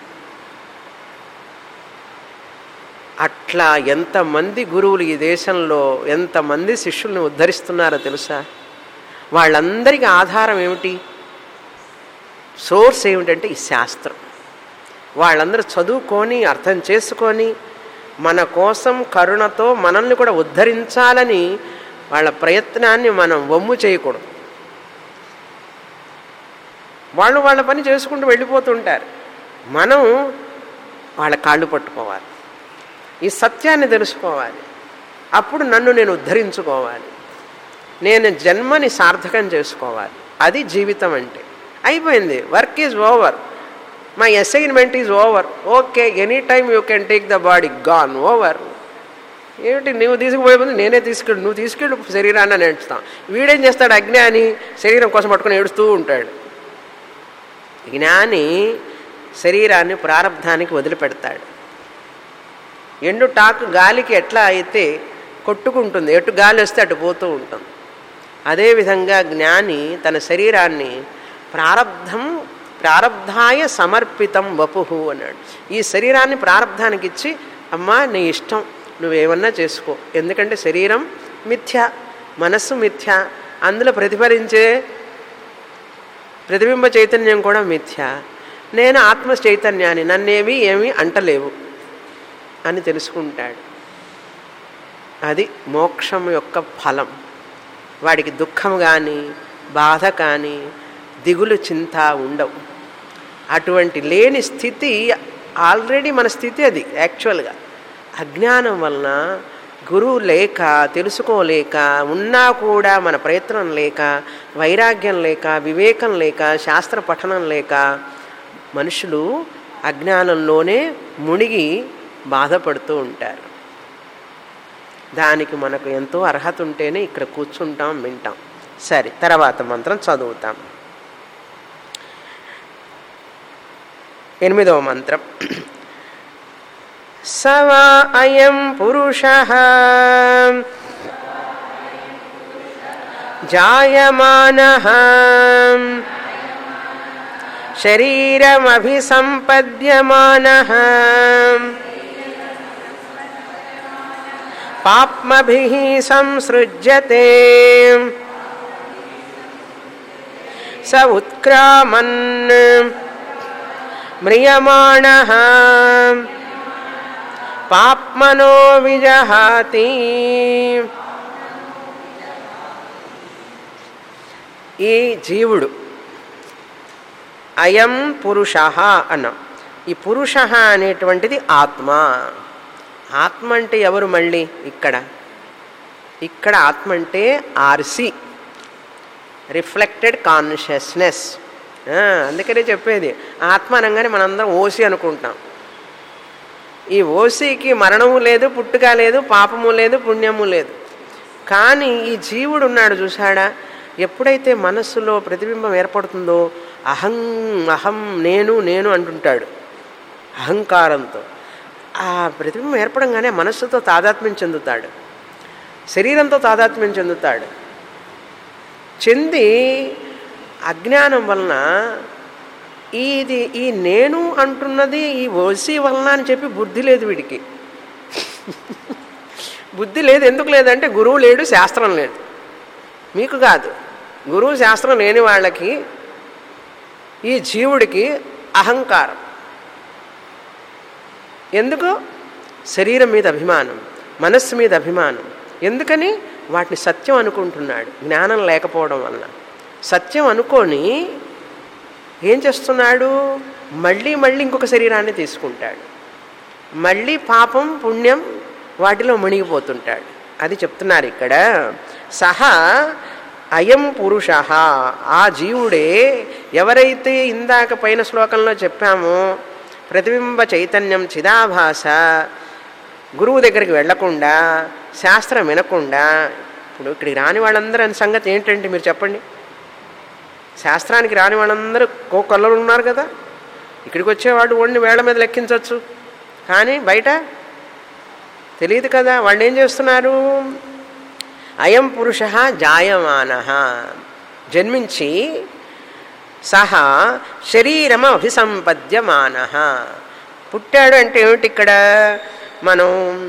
అట్లా ఎంతమంది గురువులు ఈ దేశంలో ఎంతమంది శిష్యుల్ని ఉద్ధరిస్తున్నారో తెలుసా వాళ్ళందరికీ ఆధారం ఏమిటి సోర్స్ ఏమిటంటే ఈ శాస్త్రం వాళ్ళందరూ చదువుకొని అర్థం చేసుకొని మన కోసం కరుణతో మనల్ని కూడా ఉద్ధరించాలని వాళ్ళ ప్రయత్నాన్ని మనం వమ్ము చేయకూడదు వాళ్ళు వాళ్ళ పని చేసుకుంటూ వెళ్ళిపోతుంటారు మనం వాళ్ళ కాళ్ళు పట్టుకోవాలి ఈ సత్యాన్ని తెలుసుకోవాలి అప్పుడు నన్ను నేను ఉద్ధరించుకోవాలి నేను జన్మని సార్థకం చేసుకోవాలి అది జీవితం అంటే అయిపోయింది work is over my assignment is over okay any time you can take the body gone over ఏమిటి నువ్వు తీసుకుపోయే ముందు నేనే తీసుకెళ్ళు నువ్వు తీసుకెళ్ళు శరీరాన్ని అని ఏడుస్తాం వీడేం చేస్తాడు అజ్ఞాని శరీరం కోసం పట్టుకొని ఏడుస్తూ ఉంటాడు జ్ఞాని శరీరాన్ని ప్రారంధానికి వదిలిపెడతాడు ఎండు టాకు గాలికి ఎట్లా అయితే కొట్టుకుంటుంది ఎటు గాలి వస్తే అటు పోతూ ఉంటుంది అదేవిధంగా జ్ఞాని తన శరీరాన్ని ప్రారంధం ప్రారంధాయ సమర్పితం వపుహు అన్నాడు ఈ శరీరాన్ని ప్రారంధానికి ఇచ్చి అమ్మా నీ ఇష్టం నువ్వేమన్నా చేసుకో ఎందుకంటే శరీరం మిథ్య మనస్సు మిథ్య అందులో ప్రతిఫలించే ప్రతిబింబ చైతన్యం కూడా మిథ్య నేను ఆత్మ చైతన్యాన్ని నన్నేవి ఏమీ అంటలేవు అని తెలుసుకుంటాడు అది మోక్షం యొక్క ఫలం వాడికి దుఃఖం కానీ బాధ కానీ దిగులు చింత ఉండవు అటువంటి లేని స్థితి ఆల్రెడీ మన స్థితి అది యాక్చువల్గా అజ్ఞానం వలన గురువు లేక తెలుసుకోలేక ఉన్నా కూడా మన ప్రయత్నం లేక వైరాగ్యం లేక వివేకం లేక శాస్త్ర పఠనం లేక మనుషులు అజ్ఞానంలోనే మునిగి బాధపడుతూ ఉంటారు దానికి మనకు ఎంతో అర్హత ఉంటేనే ఇక్కడ కూర్చుంటాం వింటాం సరే తర్వాత మంత్రం చదువుతాం ఎనిమిదవ మంత్రం సవా అయం పురుష జాయమాన శరీరమభిసంపద్యమాన పాప్మభి సంసృజ్యతే స ఉత్క్రామన్ మ్రియమాణ పాప్మనో విజహాతి ఈ జీవుడు అయం పురుష అన్నాం ఈ పురుష అనేటువంటిది ఆత్మ ఆత్మ అంటే ఎవరు మళ్ళీ ఇక్కడ ఇక్కడ ఆత్మ అంటే ఆర్సి రిఫ్లెక్టెడ్ కాన్షియస్నెస్ అందుకనే చెప్పేది ఆత్మ అనగానే మనందరం ఓసి అనుకుంటాం ఈ ఓసికి మరణము లేదు పుట్టుక లేదు పాపము లేదు పుణ్యము లేదు కానీ ఈ జీవుడు ఉన్నాడు చూసాడా ఎప్పుడైతే మనస్సులో ప్రతిబింబం ఏర్పడుతుందో అహం అహం నేను నేను అంటుంటాడు అహంకారంతో ఆ ప్రతిబింబం ఏర్పడంగానే మనస్సుతో తాదాత్మ్యం చెందుతాడు శరీరంతో తాదాత్మ్యం చెందుతాడు చెంది అజ్ఞానం వలన ఇది ఈ నేను అంటున్నది ఈ ఓసి వలన అని చెప్పి బుద్ధి లేదు వీడికి బుద్ధి లేదు ఎందుకు లేదంటే గురువు లేడు శాస్త్రం లేదు మీకు కాదు గురువు శాస్త్రం లేని వాళ్ళకి ఈ జీవుడికి అహంకారం ఎందుకు శరీరం మీద అభిమానం మనస్సు మీద అభిమానం ఎందుకని వాటిని సత్యం అనుకుంటున్నాడు జ్ఞానం లేకపోవడం వలన సత్యం అనుకొని ఏం చేస్తున్నాడు మళ్ళీ మళ్ళీ ఇంకొక శరీరాన్ని తీసుకుంటాడు మళ్ళీ పాపం పుణ్యం వాటిలో మునిగిపోతుంటాడు అది చెప్తున్నారు ఇక్కడ సహా అయం పురుష ఆ జీవుడే ఎవరైతే ఇందాక పైన శ్లోకంలో చెప్పామో ప్రతిబింబ చైతన్యం చిదాభాస గురువు దగ్గరికి వెళ్లకుండా శాస్త్రం వినకుండా ఇప్పుడు ఇక్కడికి రాని వాళ్ళందరూ అని సంగతి ఏంటంటే మీరు చెప్పండి శాస్త్రానికి రాని వాళ్ళందరూ కోకొల్లలు ఉన్నారు కదా ఇక్కడికి వచ్చేవాడు ఓడిని వేళ్ల మీద లెక్కించవచ్చు కానీ బయట తెలియదు కదా వాళ్ళు ఏం చేస్తున్నారు అయం పురుష జాయమాన జన్మించి సహా శరీరం అభిసంపద్యమాన పుట్టాడు అంటే ఏమిటి ఇక్కడ మనం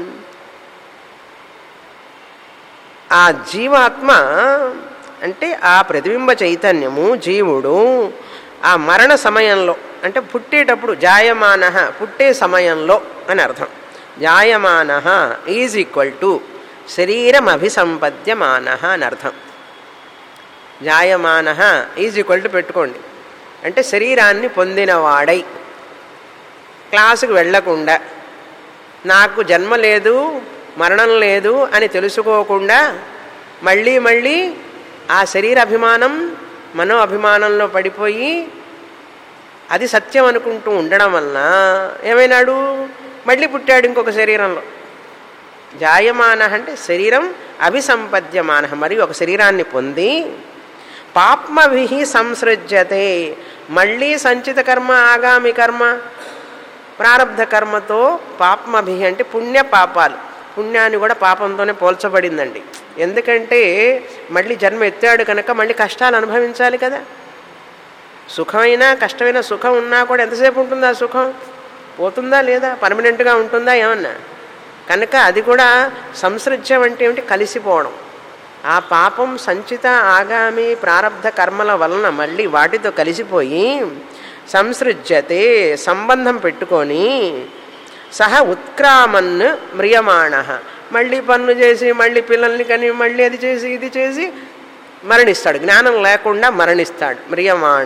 ఆ జీవాత్మ అంటే ఆ ప్రతిబింబ చైతన్యము జీవుడు ఆ మరణ సమయంలో అంటే పుట్టేటప్పుడు జాయమాన పుట్టే సమయంలో అని అర్థం జాయమాన ఈజ్ ఈక్వల్ టు శరీరం అభిసంపద్యమాన అని అర్థం జాయమాన ఈజ్ ఈక్వల్ టు పెట్టుకోండి అంటే శరీరాన్ని పొందినవాడై క్లాసుకు వెళ్లకుండా నాకు జన్మ లేదు మరణం లేదు అని తెలుసుకోకుండా మళ్ళీ మళ్ళీ ఆ శరీర అభిమానం మనో అభిమానంలో పడిపోయి అది సత్యం అనుకుంటూ ఉండడం వలన ఏమైనాడు మళ్ళీ పుట్టాడు ఇంకొక శరీరంలో జాయమాన అంటే శరీరం అభిసంపద్యమాన మరి ఒక శరీరాన్ని పొంది పాప్మభి సంసృజ్యతే మళ్ళీ సంచిత కర్మ ఆగామి కర్మ ప్రారంధ కర్మతో పాప్మభి అంటే పుణ్య పాపాలు పుణ్యాన్ని కూడా పాపంతోనే పోల్చబడిందండి ఎందుకంటే మళ్ళీ జన్మ ఎత్తాడు కనుక మళ్ళీ కష్టాలు అనుభవించాలి కదా సుఖమైనా కష్టమైన సుఖం ఉన్నా కూడా ఎంతసేపు ఉంటుందా సుఖం పోతుందా లేదా పర్మనెంట్గా ఉంటుందా ఏమన్నా కనుక అది కూడా సంసృజ్యం అంటే ఏమిటి కలిసిపోవడం ఆ పాపం సంచిత ఆగామి ప్రారంధ కర్మల వలన మళ్ళీ వాటితో కలిసిపోయి సంసృజ్యతే సంబంధం పెట్టుకొని సహ ఉత్క్రామన్ మ్రియమాణ మళ్ళీ పనులు చేసి మళ్ళీ పిల్లల్ని కని మళ్ళీ అది చేసి ఇది చేసి మరణిస్తాడు జ్ఞానం లేకుండా మరణిస్తాడు మ్రియమాణ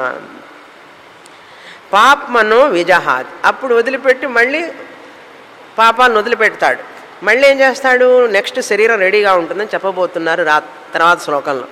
పాప్మనో విజహాత్ అప్పుడు వదిలిపెట్టి మళ్ళీ పాపాలను వదిలిపెడతాడు మళ్ళీ ఏం చేస్తాడు నెక్స్ట్ శరీరం రెడీగా ఉంటుందని చెప్పబోతున్నారు రా తర్వాత శ్లోకంలో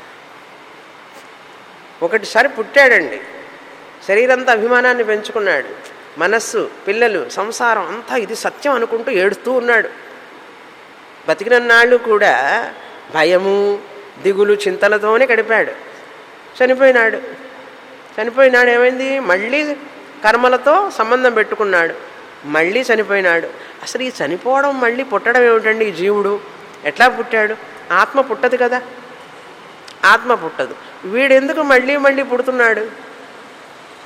ఒకటిసారి పుట్టాడండి శరీరంతా అభిమానాన్ని పెంచుకున్నాడు మనస్సు పిల్లలు సంసారం అంతా ఇది సత్యం అనుకుంటూ ఏడుస్తూ ఉన్నాడు బతికినన్నాళ్ళు కూడా భయము దిగులు చింతలతోనే గడిపాడు చనిపోయినాడు చనిపోయినాడు ఏమైంది మళ్ళీ కర్మలతో సంబంధం పెట్టుకున్నాడు మళ్ళీ చనిపోయినాడు అసలు ఈ చనిపోవడం మళ్ళీ పుట్టడం ఏమిటండి ఈ జీవుడు ఎట్లా పుట్టాడు ఆత్మ పుట్టదు కదా ఆత్మ పుట్టదు వీడెందుకు మళ్ళీ మళ్ళీ పుడుతున్నాడు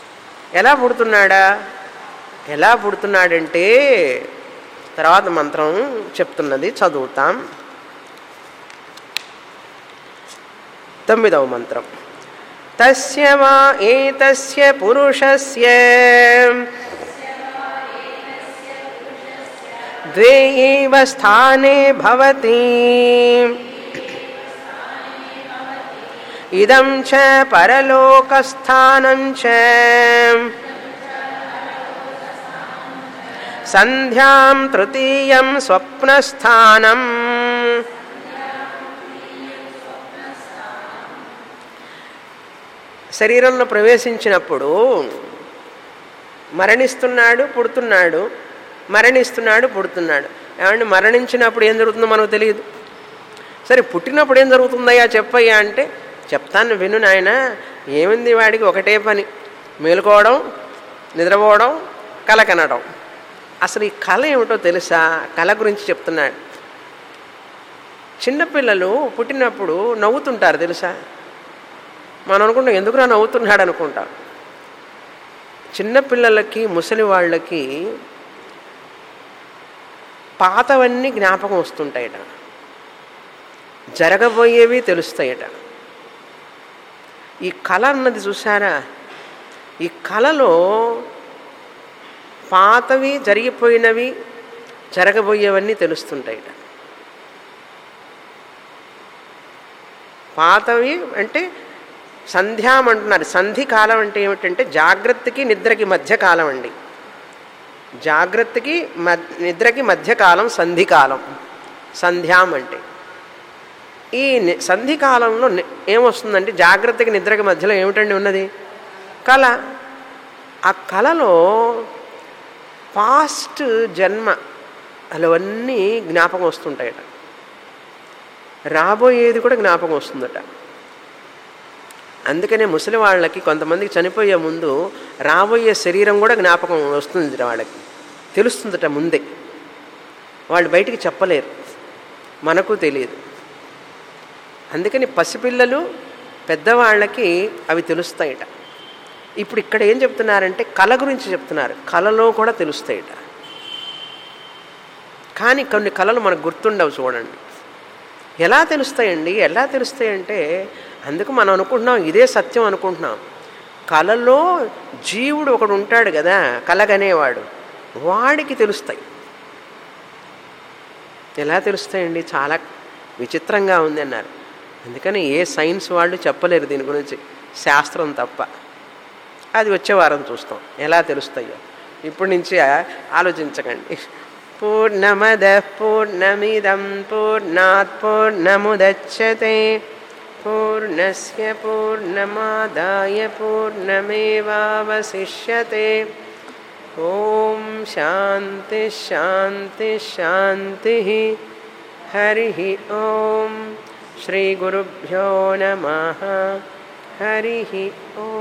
ఎలా పుడుతున్నాడా ఎలా పుడుతున్నాడంటే తర్వాత మంత్రం చెప్తున్నది చదువుతాం తొమ్మిదవ మంత్రం తస్య వా ఏతస్య పురుషస్య ద్వే ఏవ స్థానే భవతి ఇదం చ పరలోకస్థానం చ సంధ్యాం తృతీయం స్వప్నస్థానం శరీరంలో ప్రవేశించినప్పుడు మరణిస్తున్నాడు పుడుతున్నాడు మరణిస్తున్నాడు పుడుతున్నాడు ఏమంటే మరణించినప్పుడు ఏం జరుగుతుందో మనకు తెలియదు సరే పుట్టినప్పుడు ఏం జరుగుతుందయ్యా చెప్పయ్యా అంటే చెప్తాను విను నాయన ఏమింది వాడికి ఒకటే పని మేలుకోవడం నిద్రపోవడం కల కనడం అసలు ఈ కళ ఏమిటో తెలుసా కళ గురించి చెప్తున్నాడు చిన్నపిల్లలు పుట్టినప్పుడు నవ్వుతుంటారు తెలుసా మనం అనుకుంటాం ఎందుకురా నవ్వుతున్నాడు అనుకుంటాం చిన్నపిల్లలకి ముసలి వాళ్ళకి పాతవన్నీ జ్ఞాపకం వస్తుంటాయట జరగబోయేవి తెలుస్తాయట ఈ కళ అన్నది చూసారా ఈ కళలో పాతవి జరిగిపోయినవి జరగబోయేవన్నీ తెలుస్తుంటాయట పాతవి అంటే సంధ్యాం అంటున్నారు సంధి కాలం అంటే ఏమిటంటే జాగ్రత్తకి నిద్రకి మధ్య కాలం అండి జాగ్రత్తకి నిద్రకి మధ్యకాలం సంధికాలం సంధ్యాం అంటే ఈ సంధికాలంలో ఏమొస్తుందంటే జాగ్రత్తకి నిద్రకి మధ్యలో ఏమిటండి ఉన్నది కళ ఆ కళలో పాస్ట్ జన్మ అవన్నీ జ్ఞాపకం వస్తుంటాయట రాబోయేది కూడా జ్ఞాపకం వస్తుందట అందుకనే ముసలి వాళ్ళకి కొంతమందికి చనిపోయే ముందు రాబోయే శరీరం కూడా జ్ఞాపకం వస్తుంది వాళ్ళకి తెలుస్తుందట ముందే వాళ్ళు బయటికి చెప్పలేరు మనకు తెలియదు అందుకని పసిపిల్లలు పెద్దవాళ్ళకి అవి తెలుస్తాయట ఇప్పుడు ఇక్కడ ఏం చెప్తున్నారంటే కళ గురించి చెప్తున్నారు కళలో కూడా తెలుస్తాయట కానీ కొన్ని కళలు మనకు గుర్తుండవు చూడండి ఎలా తెలుస్తాయండి ఎలా తెలుస్తాయంటే అందుకు మనం అనుకుంటున్నాం ఇదే సత్యం అనుకుంటున్నాం కళలో జీవుడు ఒకడు ఉంటాడు కదా కలగనేవాడు వాడికి తెలుస్తాయి ఎలా తెలుస్తాయండి చాలా విచిత్రంగా ఉంది అన్నారు అందుకని ఏ సైన్స్ వాళ్ళు చెప్పలేరు దీని గురించి శాస్త్రం తప్ప అది వచ్చే వారం చూస్తాం ఎలా తెలుస్తాయో ఇప్పటి నుంచి ఆలోచించకండి పూర్ణమద పూర్ణమిదం పూర్ణాత్ పూర్ణముదచ్చతే పూర్ణస్య పూర్ణమాదాయ పూర్ణమేవావశిష్యతే ఓం శాంతి శాంతి శాంతి హరి ఓం శ్రీ గురుభ్యో నమ హరి ఓం